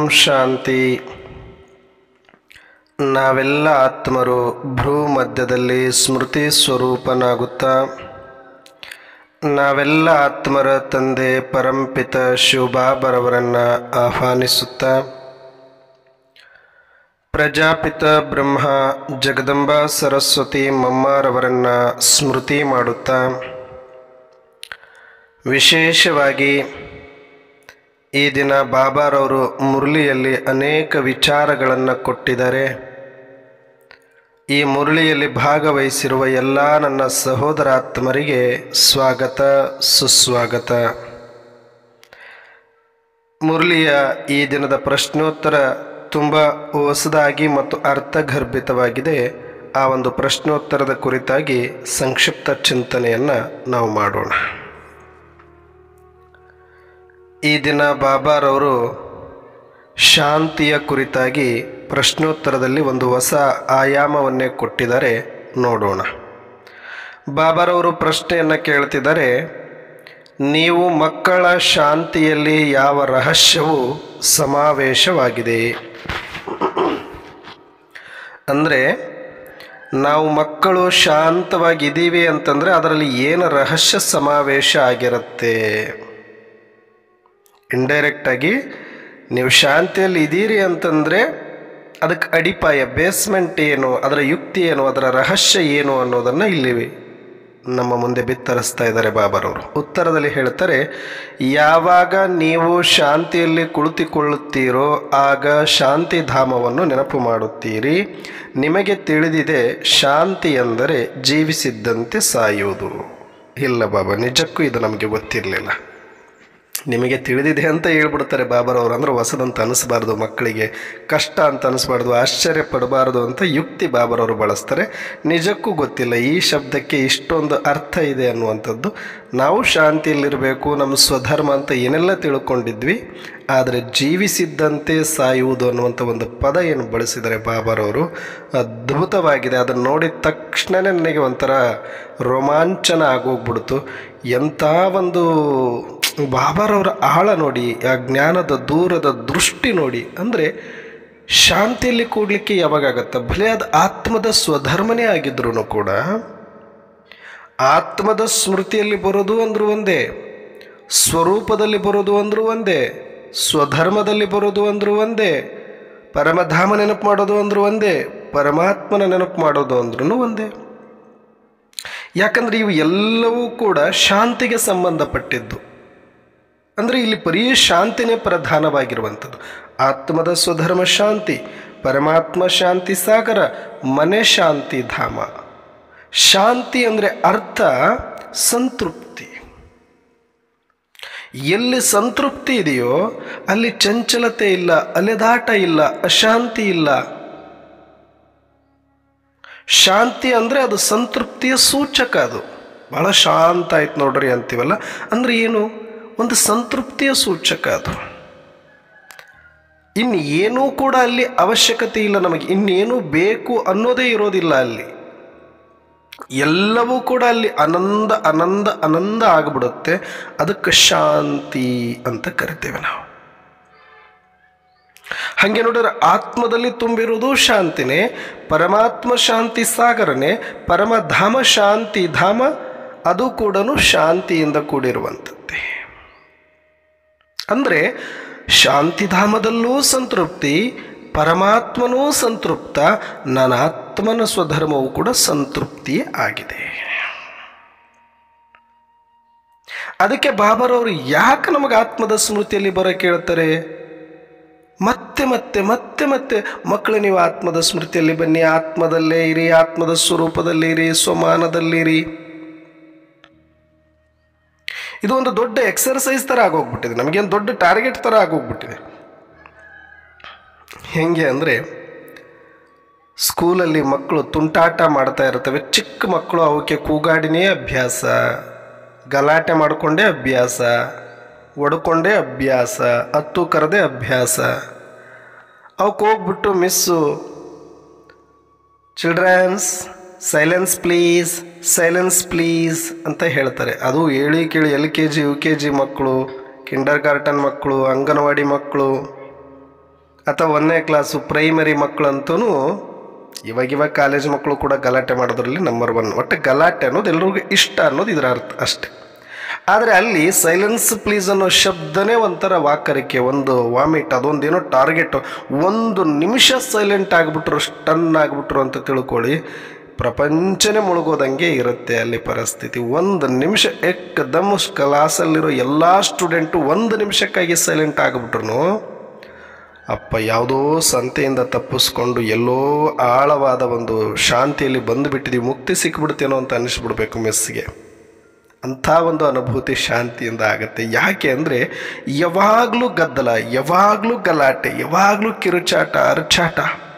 ಶಾಂತಿ ನಾವೆಲ್ಲ ಆತ್ಮರು ಭ್ರೂ ಮಧ್ಯದಲ್ಲಿ ಸ್ಮೃತಿ ಸ್ವರೂಪನಾಗುತ್ತಾ ನಾವೆಲ್ಲ ಆತ್ಮರ ತಂದೆ ಪರಂಪಿತ ಶಿವಬಾಬರವರನ್ನು ಆಹ್ವಾನಿಸುತ್ತಾ ಪ್ರಜಾಪಿತ ಬ್ರಹ್ಮ ಜಗದಂಬಾ ಸರಸ್ವತಿ ಮಮ್ಮಾರವರನ್ನು ಸ್ಮೃತಿ ಮಾಡುತ್ತಾ ವಿಶೇಷವಾಗಿ ಈ ದಿನ ಬಾಬಾರವರು ಮುರಳಿಯಲ್ಲಿ ಅನೇಕ ವಿಚಾರಗಳನ್ನು ಕೊಟ್ಟಿದ್ದಾರೆ ಈ ಮುರಳಿಯಲ್ಲಿ ಭಾಗವಹಿಸಿರುವ ಎಲ್ಲ ನನ್ನ ಸಹೋದರಾತ್ಮರಿಗೆ ಸ್ವಾಗತ ಸುಸ್ವಾಗತ ಮುರಳಿಯ ಈ ದಿನದ ಪ್ರಶ್ನೋತ್ತರ ತುಂಬ ಹೊಸದಾಗಿ ಮತ್ತು ಅರ್ಥಗರ್ಭಿತವಾಗಿದೆ ಆ ಒಂದು ಪ್ರಶ್ನೋತ್ತರದ ಕುರಿತಾಗಿ ಸಂಕ್ಷಿಪ್ತ ಚಿಂತನೆಯನ್ನು ನಾವು ಮಾಡೋಣ ಈ ದಿನ ಬಾಬಾರವರು ಶಾಂತಿಯ ಕುರಿತಾಗಿ ಪ್ರಶ್ನೋತ್ತರದಲ್ಲಿ ಒಂದು ಹೊಸ ಆಯಾಮವನ್ನೇ ಕೊಟ್ಟಿದ್ದಾರೆ ನೋಡೋಣ ಬಾಬಾರವರು ಪ್ರಶ್ನೆಯನ್ನು ಕೇಳ್ತಿದ್ದಾರೆ ನೀವು ಮಕ್ಕಳ ಶಾಂತಿಯಲ್ಲಿ ಯಾವ ರಹಸ್ಯವು ಸಮಾವೇಶವಾಗಿದೆ ಅಂದರೆ ನಾವು ಮಕ್ಕಳು ಶಾಂತವಾಗಿದ್ದೀವಿ ಅಂತಂದರೆ ಅದರಲ್ಲಿ ಏನು ರಹಸ್ಯ ಸಮಾವೇಶ ಆಗಿರುತ್ತೆ ಇಂಡೈರೆಕ್ಟಾಗಿ ನೀವು ಶಾಂತಿಯಲ್ಲಿ ಇದ್ದೀರಿ ಅಂತಂದರೆ ಅದಕ್ಕೆ ಅಡಿಪಾಯ ಬೇಸ್ಮೆಂಟ್ ಏನು ಅದರ ಯುಕ್ತಿ ಏನು ಅದರ ರಹಸ್ಯ ಏನು ಅನ್ನೋದನ್ನು ಇಲ್ಲಿ ನಮ್ಮ ಮುಂದೆ ಬಿತ್ತರಿಸ್ತಾ ಇದ್ದಾರೆ ಬಾಬಾರವರು ಉತ್ತರದಲ್ಲಿ ಹೇಳ್ತಾರೆ ಯಾವಾಗ ನೀವು ಶಾಂತಿಯಲ್ಲಿ ಕುಳಿತುಕೊಳ್ಳುತ್ತೀರೋ ಆಗ ಶಾಂತಿಧಾಮವನ್ನು ನೆನಪು ಮಾಡುತ್ತೀರಿ ನಿಮಗೆ ತಿಳಿದಿದೆ ಶಾಂತಿ ಎಂದರೆ ಜೀವಿಸಿದ್ದಂತೆ ಸಾಯುವುದು ಇಲ್ಲ ಬಾಬಾ ನಿಜಕ್ಕೂ ಇದು ನಮಗೆ ಗೊತ್ತಿರಲಿಲ್ಲ ನಿಮಗೆ ತಿಳಿದಿದೆ ಅಂತ ಹೇಳ್ಬಿಡ್ತಾರೆ ಬಾಬಾರವರು ಅಂದ್ರೆ ಹೊಸದಂತ ಅನಿಸ್ಬಾರ್ದು ಮಕ್ಕಳಿಗೆ ಕಷ್ಟ ಅಂತ ಅನಿಸ್ಬಾರ್ದು ಆಶ್ಚರ್ಯ ಪಡಬಾರ್ದು ಅಂತ ಯುಕ್ತಿ ಬಾಬಾರವರು ಬಳಸ್ತಾರೆ ನಿಜಕ್ಕೂ ಗೊತ್ತಿಲ್ಲ ಈ ಶಬ್ದಕ್ಕೆ ಇಷ್ಟೊಂದು ಅರ್ಥ ಇದೆ ಅನ್ನುವಂಥದ್ದು ನಾವು ಶಾಂತಿಯಲ್ಲಿರಬೇಕು ನಮ್ಮ ಸ್ವಧರ್ಮ ಅಂತ ಏನೆಲ್ಲ ತಿಳ್ಕೊಂಡಿದ್ವಿ ಆದರೆ ಜೀವಿಸಿದ್ದಂತೆ ಸಾಯುವುದು ಅನ್ನುವಂಥ ಒಂದು ಪದ ಏನು ಬಳಸಿದ್ದಾರೆ ಬಾಬಾರವರು ಅದ್ಭುತವಾಗಿದೆ ಅದನ್ನು ನೋಡಿದ ತಕ್ಷಣವೇ ನನಗೆ ಒಂಥರ ರೋಮಾಂಚನ ಆಗೋಗ್ಬಿಡ್ತು ಎಂಥ ಒಂದು ಬಾಬಾರವರ ಆಳ ನೋಡಿ ಆ ಜ್ಞಾನದ ದೂರದ ದೃಷ್ಟಿ ನೋಡಿ ಅಂದರೆ ಶಾಂತಿಯಲ್ಲಿ ಕೂಡಲಿಕ್ಕೆ ಯಾವಾಗತ್ತೆ ಭಲೆ ಅದು ಆತ್ಮದ ಸ್ವಧರ್ಮನೇ ಆಗಿದ್ರು ಕೂಡ ಆತ್ಮದ ಸ್ಮೃತಿಯಲ್ಲಿ ಬರೋದು ಅಂದರೂ ಒಂದೇ ಸ್ವರೂಪದಲ್ಲಿ ಬರೋದು ಅಂದರೂ ಒಂದೇ ಸ್ವಧರ್ಮದಲ್ಲಿ ಬರೋದು ಅಂದರೂ ಒಂದೇ ಪರಮಧಾಮ ನೆನಪು ಮಾಡೋದು ಅಂದರೂ ಒಂದೇ ಪರಮಾತ್ಮನ ನೆನಪು ಮಾಡೋದು ಅಂದ್ರೂ ಒಂದೇ ಯಾಕಂದರೆ ಇವು ಎಲ್ಲವೂ ಕೂಡ ಶಾಂತಿಗೆ ಸಂಬಂಧಪಟ್ಟಿದ್ದು ಅಂದರೆ ಇಲ್ಲಿ ಬರೀ ಶಾಂತಿನೇ ಪ್ರಧಾನವಾಗಿರುವಂಥದ್ದು ಆತ್ಮದ ಸ್ವಧರ್ಮ ಶಾಂತಿ ಪರಮಾತ್ಮ ಶಾಂತಿ ಸಾಗರ ಮನೆ ಶಾಂತಿ ಧಾಮ ಶಾಂತಿ ಅಂದರೆ ಅರ್ಥ ಸಂತೃಪ್ತಿ ಎಲ್ಲಿ ಸಂತೃಪ್ತಿ ಇದೆಯೋ ಅಲ್ಲಿ ಚಂಚಲತೆ ಇಲ್ಲ ಅಲೆದಾಟ ಇಲ್ಲ ಅಶಾಂತಿ ಇಲ್ಲ ಶಾಂತಿ ಅಂದರೆ ಅದು ಸಂತೃಪ್ತಿಯ ಸೂಚಕ ಅದು ಭಾಳ ಶಾಂತ ಆಯ್ತು ನೋಡ್ರಿ ಅಂತೀವಲ್ಲ ಅಂದರೆ ಏನು ಒಂದು ಸಂತೃಪ್ತಿಯ ಸೂಚಕ ಅದು ಇನ್ನು ಏನೂ ಕೂಡ ಅಲ್ಲಿ ಅವಶ್ಯಕತೆ ಇಲ್ಲ ನಮಗೆ ಇನ್ನೇನು ಬೇಕು ಅನ್ನೋದೇ ಇರೋದಿಲ್ಲ ಅಲ್ಲಿ ಎಲ್ಲವೂ ಕೂಡ ಅಲ್ಲಿ ಆನಂದ ಆನಂದ ಆನಂದ ಆಗಿಬಿಡುತ್ತೆ ಅದಕ್ಕೆ ಶಾಂತಿ ಅಂತ ಕರಿತೇವೆ ನಾವು ಹಾಗೆ ನೋಡಿದ್ರೆ ಆತ್ಮದಲ್ಲಿ ತುಂಬಿರುವುದು ಶಾಂತಿನೇ ಪರಮಾತ್ಮ ಶಾಂತಿ ಸಾಗರನೇ ಪರಮಧಾಮ ಶಾಂತಿ ಧಾಮ ಅದು ಕೂಡ ಶಾಂತಿಯಿಂದ ಕೂಡಿರುವಂಥದ್ದೇ ಅಂದರೆ ಶಾಂತಿಧಾಮದಲ್ಲೂ ಸಂತೃಪ್ತಿ ಪರಮಾತ್ಮನೂ ಸಂತೃಪ್ತ ನನ್ನ ಆತ್ಮನ ಸ್ವಧರ್ಮವು ಕೂಡ ಸಂತೃಪ್ತಿ ಆಗಿದೆ ಅದಕ್ಕೆ ಬಾಬರವರು ಯಾಕೆ ನಮಗೆ ಆತ್ಮದ ಸ್ಮೃತಿಯಲ್ಲಿ ಬರೋ ಕೇಳ್ತಾರೆ ಮತ್ತೆ ಮತ್ತೆ ಮತ್ತೆ ಮತ್ತೆ ಮಕ್ಕಳು ನೀವು ಆತ್ಮದ ಸ್ಮೃತಿಯಲ್ಲಿ ಬನ್ನಿ ಆತ್ಮದಲ್ಲೇ ಇರಿ ಆತ್ಮದ ಸ್ವರೂಪದಲ್ಲಿ ಇರಿ ಸ್ವಮಾನದಲ್ಲಿರಿ ಇದು ಒಂದು ದೊಡ್ಡ ಎಕ್ಸರ್ಸೈಸ್ ಥರ ಆಗೋಗ್ಬಿಟ್ಟಿದೆ ನಮಗೇನು ದೊಡ್ಡ ಟಾರ್ಗೆಟ್ ಥರ ಆಗೋಗ್ಬಿಟ್ಟಿದೆ ಹೆಂಗೆ ಅಂದರೆ ಸ್ಕೂಲಲ್ಲಿ ಮಕ್ಕಳು ತುಂಟಾಟ ಮಾಡ್ತಾ ಇರ್ತವೆ ಚಿಕ್ಕ ಮಕ್ಕಳು ಅವಕ್ಕೆ ಕೂಗಾಡಿನೇ ಅಭ್ಯಾಸ ಗಲಾಟೆ ಮಾಡಿಕೊಂಡೇ ಅಭ್ಯಾಸ ಒಡ್ಕೊಂಡೇ ಅಭ್ಯಾಸ ಹತ್ತು ಕರೆದೇ ಅಭ್ಯಾಸ ಅವಕ್ಕೆ ಹೋಗ್ಬಿಟ್ಟು miss children silence please silence please ಅಂತ ಹೇಳ್ತಾರೆ ಅದು ಹೇಳಿ ಕೇಳಿ L K G U K G ಮಕ್ಕಳು ಕಿಂಡರ್ ಗಾರ್ಟನ್ ಮಕ್ಕಳು ಅಂಗನವಾಡಿ ಮಕ್ಕಳು ಅಥವಾ ಒಂದನೇ ಕ್ಲಾಸು ಪ್ರೈಮರಿ ಮಕ್ಕಳಂತೂ ಇವಾಗ ಇವಾಗ ಕಾಲೇಜ್ ಮಕ್ಕಳು ಕೂಡ ಗಲಾಟೆ ಮಾಡೋದ್ರಲ್ಲಿ ನಂಬರ್ ಒನ್ ಒಟ್ಟು ಗಲಾಟೆ ಅನ್ನೋದು ಎಲ್ರಿಗೂ ಇಷ್ಟ ಅನ್ನೋದು ಇದರ ಅರ್ಥ ಅಷ್ಟೆ ಆದರೆ ಅಲ್ಲಿ ಸೈಲೆನ್ಸ್ ಪ್ಲೀಸ್ ಅನ್ನೋ ಶಬ್ದನೇ ಒಂಥರ ವಾಕರಿಕೆ ಒಂದು ವಾಮಿಟ್ ಅದೊಂದೇನೋ ಟಾರ್ಗೆಟ್ ಒಂದು ನಿಮಿಷ ಸೈಲೆಂಟ್ ಆಗಿಬಿಟ್ರು ಸ್ಟನ್ ಆಗಿಬಿಟ್ರು ಅಂತ ತಿಳ್ಕೊಳ್ಳಿ ಪ್ರಪಂಚನೇ ಮುಳುಗೋದಂಗೆ ಇರುತ್ತೆ ಅಲ್ಲಿ ಪರಿಸ್ಥಿತಿ ಒಂದು ನಿಮಿಷ ಎಕ್ದಮ್ ಕ್ಲಾಸಲ್ಲಿರೋ ಎಲ್ಲ ಸ್ಟೂಡೆಂಟು ಒಂದು ನಿಮಿಷಕ್ಕಾಗಿ ಸೈಲೆಂಟ್ ಆಗಿಬಿಟ್ರು ಅಪ್ಪ ಯಾವುದೋ ಸಂತೆಯಿಂದ ತಪ್ಪಿಸ್ಕೊಂಡು ಎಲ್ಲೋ ಆಳವಾದ ಒಂದು ಶಾಂತಿಯಲ್ಲಿ ಬಂದುಬಿಟ್ಟಿದ್ದೀವಿ ಮುಕ್ತಿ ಸಿಕ್ಬಿಡ್ತೇನೋ ಅಂತ ಅನ್ನಿಸ್ಬಿಡ್ಬೇಕು ಮೆಸ್ಸಿಗೆ ಅಂಥ ಒಂದು ಅನುಭೂತಿ ಶಾಂತಿಯಿಂದ ಆಗುತ್ತೆ ಯಾಕೆ ಅಂದರೆ ಯಾವಾಗಲೂ ಗದ್ದಲ ಯಾವಾಗಲೂ ಗಲಾಟೆ ಯಾವಾಗಲೂ ಕಿರುಚಾಟ ಅರಚಾಟ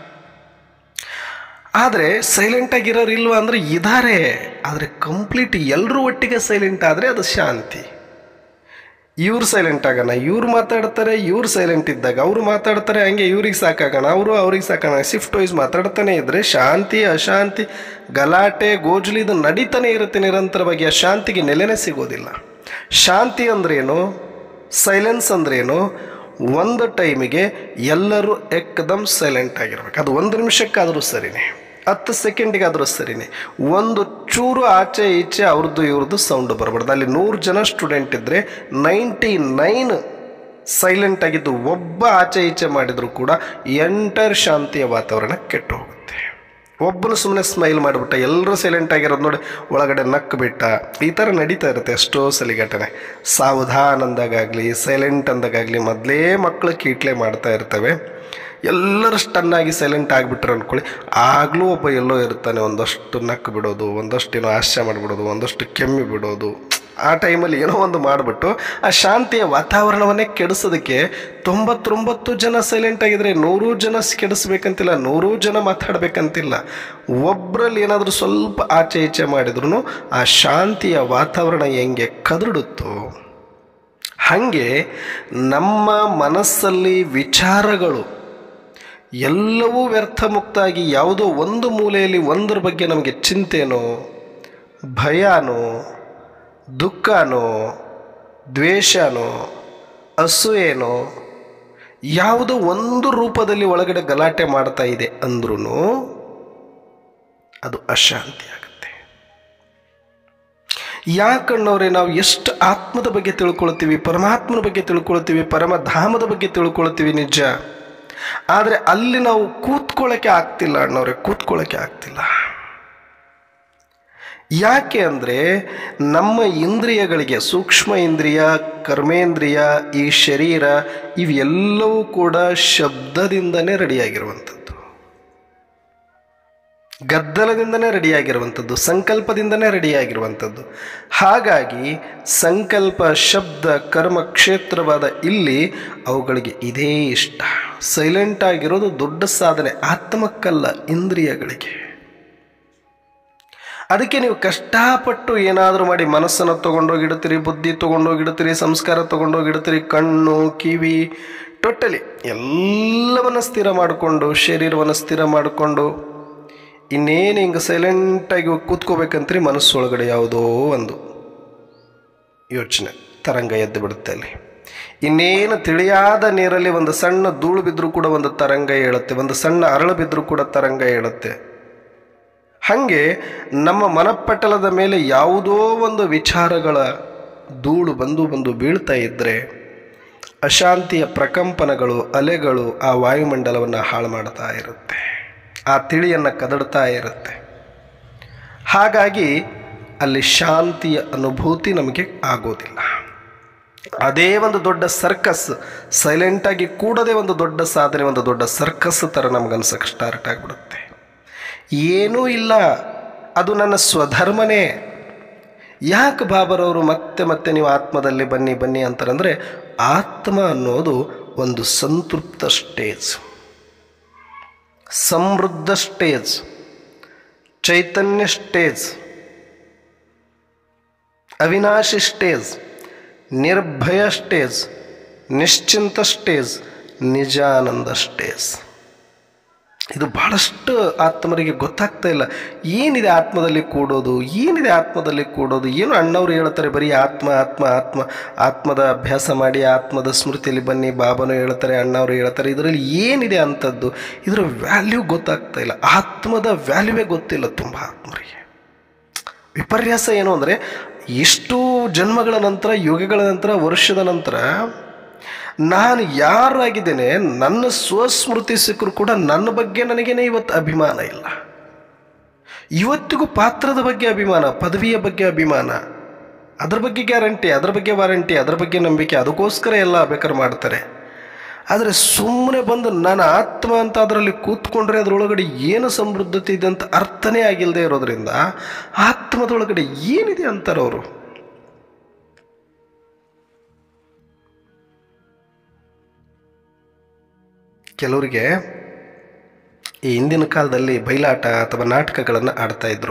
ಆದರೆ ಸೈಲೆಂಟಾಗಿರೋರು ಇಲ್ವಾ ಅಂದರೆ ಇದ್ದಾರೆ ಆದರೆ ಕಂಪ್ಲೀಟ್ ಎಲ್ಲರೂ ಒಟ್ಟಿಗೆ ಸೈಲೆಂಟ್ ಆದರೆ ಅದು ಶಾಂತಿ ಇವ್ರು ಸೈಲೆಂಟ್ ಆಗೋಣ ಇವ್ರು ಮಾತಾಡ್ತಾರೆ ಇವ್ರು ಸೈಲೆಂಟ್ ಇದ್ದಾಗ ಅವರು ಮಾತಾಡ್ತಾರೆ ಹಂಗೆ ಇವ್ರಿಗೆ ಸಾಕಾಗೋಣ ಅವರು ಅವ್ರಿಗೆ ಸಾಕೋಣ ಶಿಫ್ಟ್ ವೈಸ್ ಮಾತಾಡ್ತಾನೆ ಇದ್ದರೆ ಶಾಂತಿ ಅಶಾಂತಿ ಗಲಾಟೆ ಗೋಜಲು ಇದು ನಡೀತಾನೆ ಇರುತ್ತೆ ನಿರಂತರವಾಗಿ ಆ ಶಾಂತಿಗೆ ನೆಲೆನೇ ಸಿಗೋದಿಲ್ಲ ಶಾಂತಿ ಅಂದ್ರೇನು ಸೈಲೆನ್ಸ್ ಅಂದ್ರೇನು ಒಂದು ಟೈಮಿಗೆ ಎಲ್ಲರೂ ಎಕ್ದಮ್ ಸೈಲೆಂಟ್ ಆಗಿರ್ಬೇಕು ಅದು ಒಂದು ನಿಮಿಷಕ್ಕಾದರೂ ಸರಿನೇ ಹತ್ತು ಸೆಕೆಂಡಿಗಾದರೂ ಸರಿನೇ ಒಂದು ಚೂರು ಆಚೆ ಈಚೆ ಅವ್ರದ್ದು ಇವ್ರದ್ದು ಸೌಂಡ್ ಬರಬಾರ್ದು ಅಲ್ಲಿ ನೂರು ಜನ ಸ್ಟೂಡೆಂಟ್ ಇದ್ದರೆ ನೈಂಟಿ ನೈನ್ ಸೈಲೆಂಟ್ ಆಗಿದ್ದು ಒಬ್ಬ ಆಚೆ ಈಚೆ ಮಾಡಿದರೂ ಕೂಡ ಎಂಟರ್ ಶಾಂತಿಯ ವಾತಾವರಣ ಕೆಟ್ಟು ಹೋಗುತ್ತೆ ಒಬ್ಬನು ಸುಮ್ಮನೆ ಸ್ಮೈಲ್ ಮಾಡಿಬಿಟ್ಟ ಎಲ್ಲರೂ ಸೈಲೆಂಟ್ ಆಗಿರೋದು ನೋಡಿ ಒಳಗಡೆ ನಕ್ಕು ಬಿಟ್ಟ ಈ ಥರ ನಡೀತಾ ಇರುತ್ತೆ ಎಷ್ಟೋ ಸಲಿ ಘಟನೆ ಸಾವಧಾನ ಅಂದಾಗಲಿ ಸೈಲೆಂಟ್ ಅಂದಾಗಲಿ ಮೊದಲೇ ಮಕ್ಕಳು ಕೀಟ್ಲೆ ಮಾಡ್ತಾ ಇರ್ತವೆ ಎಲ್ಲರೂ ಸ್ಟನ್ನಾಗಿ ಸೈಲೆಂಟ್ ಆಗಿಬಿಟ್ರು ಅಂದ್ಕೊಳ್ಳಿ ಆಗಲೂ ಒಬ್ಬ ಎಲ್ಲೋ ಇರ್ತಾನೆ ಒಂದಷ್ಟು ನಕ್ಕು ಬಿಡೋದು ಒಂದಷ್ಟು ಏನೋ ಹಾಸ್ಯ ಮಾಡಿಬಿಡೋದು ಒಂದಷ್ಟು ಕೆಮ್ಮಿ ಬಿಡೋದು ಆ ಟೈಮಲ್ಲಿ ಏನೋ ಒಂದು ಮಾಡಿಬಿಟ್ಟು ಆ ಶಾಂತಿಯ ವಾತಾವರಣವನ್ನೇ ಕೆಡಿಸೋದಕ್ಕೆ ತೊಂಬತ್ತೊಂಬತ್ತು ಜನ ಸೈಲೆಂಟ್ ಆಗಿದ್ರೆ ನೂರು ಜನ ಕೆಡಿಸ್ಬೇಕಂತಿಲ್ಲ ನೂರು ಜನ ಮಾತಾಡಬೇಕಂತಿಲ್ಲ ಒಬ್ಬರಲ್ಲಿ ಏನಾದರೂ ಸ್ವಲ್ಪ ಆಚೆ ಈಚೆ ಮಾಡಿದ್ರು ಆ ಶಾಂತಿಯ ವಾತಾವರಣ ಹೆಂಗೆ ಕದಡುತ್ತೋ ಹಾಗೆ ನಮ್ಮ ಮನಸ್ಸಲ್ಲಿ ವಿಚಾರಗಳು ಎಲ್ಲವೂ ವ್ಯರ್ಥ ಮುಕ್ತಾಗಿ ಯಾವುದೋ ಒಂದು ಮೂಲೆಯಲ್ಲಿ ಒಂದರ ಬಗ್ಗೆ ನಮಗೆ ಚಿಂತೆನೋ ಭಯನೋ ದುಃಖನೋ ದ್ವೇಷನೋ ಅಸೂಯೆನೋ ಯಾವುದೋ ಒಂದು ರೂಪದಲ್ಲಿ ಒಳಗಡೆ ಗಲಾಟೆ ಮಾಡ್ತಾ ಇದೆ ಅಂದ್ರೂ ಅದು ಅಶಾಂತಿ ಆಗುತ್ತೆ ಯಾಕಣ್ಣವ್ರೆ ನಾವು ಎಷ್ಟು ಆತ್ಮದ ಬಗ್ಗೆ ತಿಳ್ಕೊಳ್ತೀವಿ ಪರಮಾತ್ಮನ ಬಗ್ಗೆ ತಿಳ್ಕೊಳ್ತೀವಿ ಪರಮಧಾಮದ ಬಗ್ಗೆ ತಿಳ್ಕೊಳ್ತೀವಿ ನಿಜ ಆದರೆ ಅಲ್ಲಿ ನಾವು ಕೂತ್ಕೊಳ್ಳೋಕ್ಕೆ ಆಗ್ತಿಲ್ಲ ಅಣ್ಣವ್ರೆ ಕೂತ್ಕೊಳ್ಳೋಕ್ಕೆ ಆಗ್ತಿಲ್ಲ ಯಾಕೆ ಅಂದರೆ ನಮ್ಮ ಇಂದ್ರಿಯಗಳಿಗೆ ಸೂಕ್ಷ್ಮ ಇಂದ್ರಿಯ ಕರ್ಮೇಂದ್ರಿಯ ಈ ಶರೀರ ಇವೆಲ್ಲವೂ ಕೂಡ ಶಬ್ದದಿಂದನೇ ರೆಡಿಯಾಗಿರುವಂಥದ್ದು ಗದ್ದಲದಿಂದನೇ ರೆಡಿಯಾಗಿರುವಂಥದ್ದು ಸಂಕಲ್ಪದಿಂದನೇ ರೆಡಿಯಾಗಿರುವಂಥದ್ದು ಹಾಗಾಗಿ ಸಂಕಲ್ಪ ಶಬ್ದ ಕರ್ಮ ಕ್ಷೇತ್ರವಾದ ಇಲ್ಲಿ ಅವುಗಳಿಗೆ ಇದೇ ಇಷ್ಟ ಸೈಲೆಂಟ್ ಆಗಿರೋದು ದೊಡ್ಡ ಸಾಧನೆ ಆತ್ಮಕ್ಕಲ್ಲ ಇಂದ್ರಿಯಗಳಿಗೆ ಅದಕ್ಕೆ ನೀವು ಕಷ್ಟಪಟ್ಟು ಏನಾದರೂ ಮಾಡಿ ಮನಸ್ಸನ್ನು ತೊಗೊಂಡೋಗಿಡ್ತೀರಿ ಬುದ್ಧಿ ತೊಗೊಂಡೋಗಿಡ್ತೀರಿ ಸಂಸ್ಕಾರ ತೊಗೊಂಡೋಗಿಡ್ತೀರಿ ಕಣ್ಣು ಕಿವಿ ಟೋಟಲಿ ಎಲ್ಲವನ್ನ ಸ್ಥಿರ ಮಾಡಿಕೊಂಡು ಶರೀರವನ್ನು ಸ್ಥಿರ ಮಾಡಿಕೊಂಡು ಇನ್ನೇನು ಹಿಂಗೆ ಸೈಲೆಂಟಾಗಿ ಕೂತ್ಕೋಬೇಕಂತ್ರಿ ಮನಸ್ಸೊಳಗಡೆ ಯಾವುದೋ ಒಂದು ಯೋಚನೆ ತರಂಗ ಎದ್ದು ಬಿಡುತ್ತೆ ಅಲ್ಲಿ ಇನ್ನೇನು ತಿಳಿಯಾದ ನೀರಲ್ಲಿ ಒಂದು ಸಣ್ಣ ಧೂಳು ಬಿದ್ದರೂ ಕೂಡ ಒಂದು ತರಂಗ ಹೇಳುತ್ತೆ ಒಂದು ಸಣ್ಣ ಅರಳು ಬಿದ್ದರೂ ಕೂಡ ತರಂಗ ಹೇಳುತ್ತೆ ಹಾಗೆ ನಮ್ಮ ಮನಪಟಲದ ಮೇಲೆ ಯಾವುದೋ ಒಂದು ವಿಚಾರಗಳ ಧೂಳು ಬಂದು ಬಂದು ಬೀಳ್ತಾ ಇದ್ದರೆ ಅಶಾಂತಿಯ ಪ್ರಕಂಪನಗಳು ಅಲೆಗಳು ಆ ವಾಯುಮಂಡಲವನ್ನು ಹಾಳು ಮಾಡ್ತಾ ಇರುತ್ತೆ ಆ ತಿಳಿಯನ್ನು ಕದಡ್ತಾ ಇರುತ್ತೆ ಹಾಗಾಗಿ ಅಲ್ಲಿ ಶಾಂತಿಯ ಅನುಭೂತಿ ನಮಗೆ ಆಗೋದಿಲ್ಲ ಅದೇ ಒಂದು ದೊಡ್ಡ ಸರ್ಕಸ್ ಸೈಲೆಂಟಾಗಿ ಕೂಡದೇ ಒಂದು ದೊಡ್ಡ ಸಾಧನೆ ಒಂದು ದೊಡ್ಡ ಸರ್ಕಸ್ ಥರ ನಮಗನ್ಸಕ್ಕೆ ಸ್ಟಾರ್ಟ್ ಆಗಿಬಿಡುತ್ತೆ ಏನೂ ಇಲ್ಲ ಅದು ನನ್ನ ಸ್ವಧರ್ಮನೇ ಯಾಕೆ ಬಾಬರವರು ಮತ್ತೆ ಮತ್ತೆ ನೀವು ಆತ್ಮದಲ್ಲಿ ಬನ್ನಿ ಬನ್ನಿ ಅಂತಾರಂದರೆ ಆತ್ಮ ಅನ್ನೋದು ಒಂದು ಸಂತೃಪ್ತ ಸ್ಟೇಜ್ ಸಮೃದ್ಧ ಸ್ಟೇಜ್ ಚೈತನ್ಯ ಸ್ಟೇಜ್ ಅವಿನಾಶಿ ಸ್ಟೇಜ್ ನಿರ್ಭಯ ಸ್ಟೇಜ್ ನಿಶ್ಚಿಂತ ಸ್ಟೇಜ್ ನಿಜಾನಂದ ಸ್ಟೇಜ್ ಇದು ಬಹಳಷ್ಟು ಆತ್ಮರಿಗೆ ಗೊತ್ತಾಗ್ತಾ ಇಲ್ಲ ಏನಿದೆ ಆತ್ಮದಲ್ಲಿ ಕೂಡೋದು ಏನಿದೆ ಆತ್ಮದಲ್ಲಿ ಕೂಡೋದು ಏನು ಅಣ್ಣವ್ರು ಹೇಳ್ತಾರೆ ಬರೀ ಆತ್ಮ ಆತ್ಮ ಆತ್ಮ ಆತ್ಮದ ಅಭ್ಯಾಸ ಮಾಡಿ ಆತ್ಮದ ಸ್ಮೃತಿಯಲ್ಲಿ ಬನ್ನಿ ಬಾಬನು ಹೇಳ್ತಾರೆ ಅಣ್ಣವರು ಹೇಳ್ತಾರೆ ಇದರಲ್ಲಿ ಏನಿದೆ ಅಂಥದ್ದು ಇದರ ವ್ಯಾಲ್ಯೂ ಗೊತ್ತಾಗ್ತಾ ಇಲ್ಲ ಆತ್ಮದ ವ್ಯಾಲ್ಯೂವೇ ಗೊತ್ತಿಲ್ಲ ತುಂಬ ಆತ್ಮರಿಗೆ ವಿಪರ್ಯಾಸ ಏನು ಅಂದರೆ ಎಷ್ಟು ಜನ್ಮಗಳ ನಂತರ ಯುಗಗಳ ನಂತರ ವರ್ಷದ ನಂತರ ನಾನು ಯಾರಾಗಿದ್ದೇನೆ ನನ್ನ ಸ್ವಸ್ಮೃತಿ ಸಿಕ್ಕರು ಕೂಡ ನನ್ನ ಬಗ್ಗೆ ನನಗೇನೆ ಇವತ್ತು ಅಭಿಮಾನ ಇಲ್ಲ ಇವತ್ತಿಗೂ ಪಾತ್ರದ ಬಗ್ಗೆ ಅಭಿಮಾನ ಪದವಿಯ ಬಗ್ಗೆ ಅಭಿಮಾನ ಅದ್ರ ಬಗ್ಗೆ ಗ್ಯಾರಂಟಿ ಅದ್ರ ಬಗ್ಗೆ ವಾರಂಟಿ ಅದ್ರ ಬಗ್ಗೆ ನಂಬಿಕೆ ಅದಕ್ಕೋಸ್ಕರ ಎಲ್ಲ ಬೇಕಾದ್ರೆ ಮಾಡ್ತಾರೆ ಆದರೆ ಸುಮ್ಮನೆ ಬಂದು ನನ್ನ ಆತ್ಮ ಅಂತ ಅದರಲ್ಲಿ ಕೂತ್ಕೊಂಡ್ರೆ ಅದರೊಳಗಡೆ ಏನು ಸಮೃದ್ಧತೆ ಇದೆ ಅಂತ ಅರ್ಥನೇ ಆಗಿಲ್ಲದೆ ಇರೋದ್ರಿಂದ ಆತ್ಮದೊಳಗಡೆ ಏನಿದೆ ಅಂತಾರೆ ಅವರು ಕೆಲವರಿಗೆ ಈ ಹಿಂದಿನ ಕಾಲದಲ್ಲಿ ಬಯಲಾಟ ಅಥವಾ ನಾಟಕಗಳನ್ನು ಆಡ್ತಾ ಇದ್ರು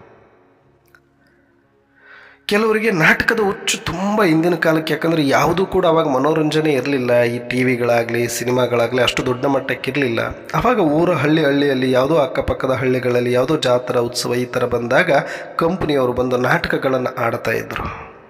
ಕೆಲವರಿಗೆ ನಾಟಕದ ಹುಚ್ಚು ತುಂಬ ಹಿಂದಿನ ಕಾಲಕ್ಕೆ ಯಾಕಂದರೆ ಯಾವುದೂ ಕೂಡ ಅವಾಗ ಮನೋರಂಜನೆ ಇರಲಿಲ್ಲ ಈ ಟಿ ವಿಗಳಾಗಲಿ ಸಿನಿಮಾಗಳಾಗಲಿ ಅಷ್ಟು ದೊಡ್ಡ ಮಟ್ಟಕ್ಕೆ ಇರಲಿಲ್ಲ ಆವಾಗ ಊರ ಹಳ್ಳಿ ಹಳ್ಳಿಯಲ್ಲಿ ಯಾವುದೋ ಅಕ್ಕಪಕ್ಕದ ಹಳ್ಳಿಗಳಲ್ಲಿ ಯಾವುದೋ ಜಾತ್ರಾ ಉತ್ಸವ ಈ ಥರ ಬಂದಾಗ ಕಂಪ್ನಿಯವರು ಬಂದು ನಾಟಕಗಳನ್ನು ಆಡ್ತಾ ಇದ್ರು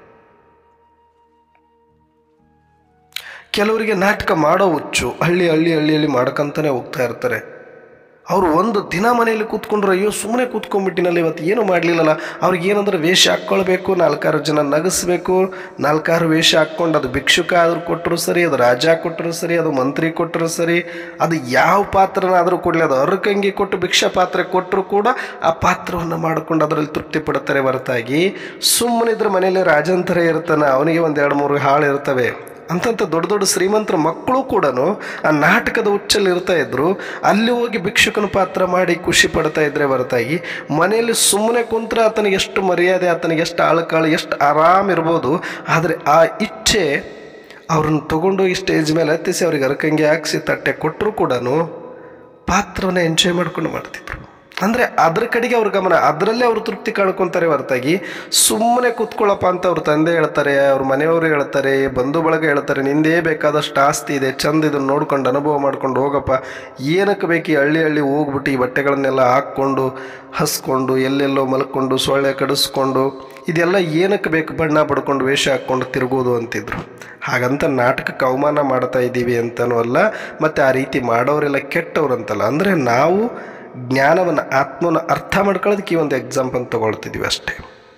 ಕೆಲವರಿಗೆ ನಾಟಕ ಮಾಡೋ ಹುಚ್ಚು ಹಳ್ಳಿ ಹಳ್ಳಿ ಹಳ್ಳಿಯಲ್ಲಿ ಮಾಡ್ಕೊಂತಾನೆ ಹೋಗ್ತಾ ಇರ್ತಾರೆ ಅವರು ಒಂದು ದಿನ ಮನೆಯಲ್ಲಿ ಕೂತ್ಕೊಂಡ್ರೆ ಅಯ್ಯೋ ಸುಮ್ಮನೆ ಕೂತ್ಕೊಂಡ್ಬಿಟ್ಟಿನಲ್ಲ ಇವತ್ತು ಏನು ಮಾಡಲಿಲ್ಲಲ್ಲ ಅವ್ರಿಗೆ ಏನಂದ್ರೆ ವೇಷ ಹಾಕ್ಕೊಳ್ಬೇಕು ನಾಲ್ಕಾರು ಜನ ನಗಿಸ್ಬೇಕು ನಾಲ್ಕಾರು ವೇಷ ಹಾಕ್ಕೊಂಡು ಅದು ಭಿಕ್ಷುಕ ಆದರೂ ಕೊಟ್ಟರು ಸರಿ ಅದು ರಾಜ ಕೊಟ್ಟರು ಸರಿ ಅದು ಮಂತ್ರಿ ಕೊಟ್ಟರು ಸರಿ ಅದು ಯಾವ ಪಾತ್ರನಾದರೂ ಕೊಡಲಿ ಅದು ಅರ್ಕಂಗಿ ಕೊಟ್ಟು ಭಿಕ್ಷಾ ಪಾತ್ರೆ ಕೊಟ್ಟರು ಕೂಡ ಆ ಪಾತ್ರವನ್ನು ಮಾಡಿಕೊಂಡು ಅದರಲ್ಲಿ ತೃಪ್ತಿ ಪಡುತ್ತಾರೆ ಹೊರತಾಗಿ ಸುಮ್ಮನಿದ್ರೆ ಮನೆಯಲ್ಲಿ ರಾಜಂತರ ಇರ್ತಾನೆ ಅವನಿಗೆ ಒಂದು ಎರಡು ಮೂರು ಹಾಳು ಇರ್ತವೆ ಅಂತಂತ ದೊಡ್ಡ ದೊಡ್ಡ ಶ್ರೀಮಂತರ ಮಕ್ಕಳು ಕೂಡ ಆ ನಾಟಕದ ಹುಚ್ಚಲ್ಲಿ ಇರ್ತಾ ಇದ್ರು ಅಲ್ಲಿ ಹೋಗಿ ಭಿಕ್ಷುಕನ ಪಾತ್ರ ಮಾಡಿ ಖುಷಿ ಪಡ್ತಾ ಇದ್ರೆ ಹೊರತಾಗಿ ಮನೆಯಲ್ಲಿ ಸುಮ್ಮನೆ ಕುಂತ್ರೆ ಆತನಿಗೆ ಎಷ್ಟು ಮರ್ಯಾದೆ ಆತನಿಗೆ ಎಷ್ಟು ಆಳುಕಾಳು ಎಷ್ಟು ಆರಾಮ್ ಇರ್ಬೋದು ಆದರೆ ಆ ಇಚ್ಛೆ ಅವ್ರನ್ನ ತಗೊಂಡೋಗಿ ಸ್ಟೇಜ್ ಮೇಲೆ ಹತ್ತಿಸಿ ಅವ್ರಿಗೆ ಅರಕಂಗಿ ಹಾಕ್ಸಿ ತಟ್ಟೆ ಕೊಟ್ಟರು ಕೂಡ ಪಾತ್ರವನ್ನು ಎಂಜಾಯ್ ಮಾಡ್ಕೊಂಡು ಮಾಡ್ತಿದ್ರು ಅಂದರೆ ಅದ್ರ ಕಡೆಗೆ ಅವ್ರ ಗಮನ ಅದರಲ್ಲೇ ಅವರು ತೃಪ್ತಿ ಕಳ್ಕೊತಾರೆ ಹೊರತಾಗಿ ಸುಮ್ಮನೆ ಕೂತ್ಕೊಳ್ಳಪ್ಪ ಅಂತ ಅವ್ರ ತಂದೆ ಹೇಳ್ತಾರೆ ಅವ್ರ ಮನೆಯವರು ಹೇಳ್ತಾರೆ ಬಂಧು ಬಳಗ ಹೇಳ್ತಾರೆ ನಿಂದೇ ಬೇಕಾದಷ್ಟು ಆಸ್ತಿ ಇದೆ ಚಂದ ಇದನ್ನು ನೋಡ್ಕೊಂಡು ಅನುಭವ ಮಾಡ್ಕೊಂಡು ಹೋಗಪ್ಪ ಏನಕ್ಕೆ ಬೇಕು ಈ ಹಳ್ಳಿ ಹಳ್ಳಿ ಹೋಗ್ಬಿಟ್ಟು ಈ ಬಟ್ಟೆಗಳನ್ನೆಲ್ಲ ಹಾಕ್ಕೊಂಡು ಹಸ್ಕೊಂಡು ಎಲ್ಲೆಲ್ಲೋ ಮಲ್ಕೊಂಡು ಸೊಳ್ಳೆ ಕಡಿಸ್ಕೊಂಡು ಇದೆಲ್ಲ ಏನಕ್ಕೆ ಬೇಕು ಬಣ್ಣ ಬಡ್ಕೊಂಡು ವೇಷ ಹಾಕ್ಕೊಂಡು ತಿರುಗೋದು ಅಂತಿದ್ರು ಹಾಗಂತ ನಾಟಕಕ್ಕೆ ಅವಮಾನ ಮಾಡ್ತಾ ಇದ್ದೀವಿ ಅಂತನೂ ಅಲ್ಲ ಮತ್ತು ಆ ರೀತಿ ಮಾಡೋರೆಲ್ಲ ಕೆಟ್ಟವ್ರು ಅಂತಲ್ಲ ಅಂದರೆ ನಾವು ಜ್ಞಾನವನ್ನು ಆತ್ಮವನ್ನು ಅರ್ಥ ಮಾಡ್ಕೊಳ್ಳೋದಕ್ಕೆ ಈ ಒಂದು ಎಕ್ಸಾಂಪಲ್ ತಗೊಳ್ತಿದ್ವಿ ಅಷ್ಟೇ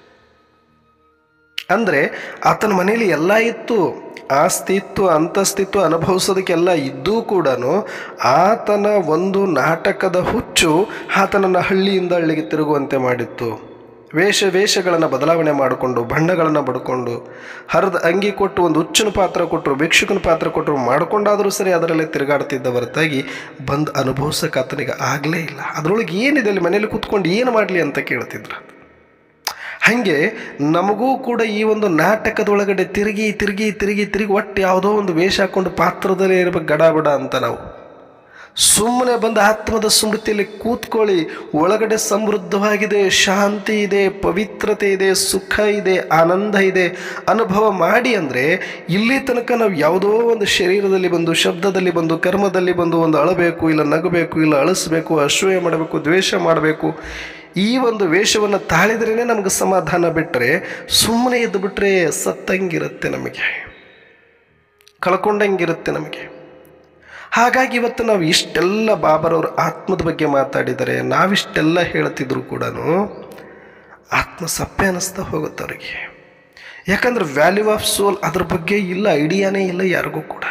ಅಂದರೆ ಆತನ ಮನೆಯಲ್ಲಿ ಎಲ್ಲ ಇತ್ತು ಆಸ್ತಿ ಇತ್ತು ಅಂತಸ್ತಿತ್ತು ಅನುಭವಿಸೋದಕ್ಕೆಲ್ಲ ಇದ್ದೂ ಕೂಡ ಆತನ ಒಂದು ನಾಟಕದ ಹುಚ್ಚು ಆತನನ್ನು ಹಳ್ಳಿಯಿಂದ ಹಳ್ಳಿಗೆ ತಿರುಗುವಂತೆ ಮಾಡಿತ್ತು ವೇಷ ವೇಷಗಳನ್ನು ಬದಲಾವಣೆ ಮಾಡಿಕೊಂಡು ಬಣ್ಣಗಳನ್ನು ಬಡ್ಕೊಂಡು ಹರಿದ ಅಂಗಿ ಕೊಟ್ಟು ಒಂದು ಹುಚ್ಚನ ಪಾತ್ರ ಕೊಟ್ಟರು ಭಿಕ್ಷುಕನ ಪಾತ್ರ ಕೊಟ್ಟರು ಮಾಡ್ಕೊಂಡಾದರೂ ಸರಿ ಅದರಲ್ಲೇ ತಿರುಗಾಡ್ತಿದ್ದ ಹೊರತಾಗಿ ಬಂದು ಅನುಭವಿಸೋಕೆ ಆತನಿಗೆ ಆಗಲೇ ಇಲ್ಲ ಅದರೊಳಗೆ ಏನಿದೆ ಅಲ್ಲಿ ಮನೇಲಿ ಕೂತ್ಕೊಂಡು ಏನು ಮಾಡಲಿ ಅಂತ ಕೇಳ್ತಿದ್ರು ಹಾಗೆ ನಮಗೂ ಕೂಡ ಈ ಒಂದು ನಾಟಕದೊಳಗಡೆ ತಿರುಗಿ ತಿರುಗಿ ತಿರುಗಿ ತಿರುಗಿ ಒಟ್ಟು ಯಾವುದೋ ಒಂದು ವೇಷ ಹಾಕ್ಕೊಂಡು ಪಾತ್ರದಲ್ಲೇ ಇರಬೇಕು ಗಡಾಬಡ ಅಂತ ನಾವು ಸುಮ್ಮನೆ ಬಂದ ಆತ್ಮದ ಸ್ಮೃತಿಯಲ್ಲಿ ಕೂತ್ಕೊಳ್ಳಿ ಒಳಗಡೆ ಸಮೃದ್ಧವಾಗಿದೆ ಶಾಂತಿ ಇದೆ ಪವಿತ್ರತೆ ಇದೆ ಸುಖ ಇದೆ ಆನಂದ ಇದೆ ಅನುಭವ ಮಾಡಿ ಅಂದರೆ ಇಲ್ಲಿ ತನಕ ನಾವು ಯಾವುದೋ ಒಂದು ಶರೀರದಲ್ಲಿ ಬಂದು ಶಬ್ದದಲ್ಲಿ ಬಂದು ಕರ್ಮದಲ್ಲಿ ಬಂದು ಒಂದು ಅಳಬೇಕು ಇಲ್ಲ ನಗಬೇಕು ಇಲ್ಲ ಅಳಿಸ್ಬೇಕು ಅಸೂಯೆ ಮಾಡಬೇಕು ದ್ವೇಷ ಮಾಡಬೇಕು ಈ ಒಂದು ವೇಷವನ್ನು ತಾಳಿದ್ರೇ ನಮಗೆ ಸಮಾಧಾನ ಬಿಟ್ಟರೆ ಸುಮ್ಮನೆ ಇದ್ದು ಬಿಟ್ಟರೆ ಸತ್ತಂಗಿರುತ್ತೆ ನಮಗೆ ಕಳ್ಕೊಂಡಂಗಿರುತ್ತೆ ನಮಗೆ ಹಾಗಾಗಿ ಇವತ್ತು ನಾವು ಇಷ್ಟೆಲ್ಲ ಬಾಬರವರು ಆತ್ಮದ ಬಗ್ಗೆ ಮಾತಾಡಿದರೆ ನಾವಿಷ್ಟೆಲ್ಲ ಹೇಳ್ತಿದ್ರು ಕೂಡ ಆತ್ಮ ಸಪ್ಪೆ ಅನ್ನಿಸ್ತಾ ಹೋಗುತ್ತೆ ಅವರಿಗೆ ಯಾಕಂದ್ರೆ ವ್ಯಾಲ್ಯೂ ಆಫ್ ಸೋಲ್ ಅದ್ರ ಬಗ್ಗೆ ಇಲ್ಲ ಐಡಿಯಾನೇ ಇಲ್ಲ ಯಾರಿಗೂ ಕೂಡ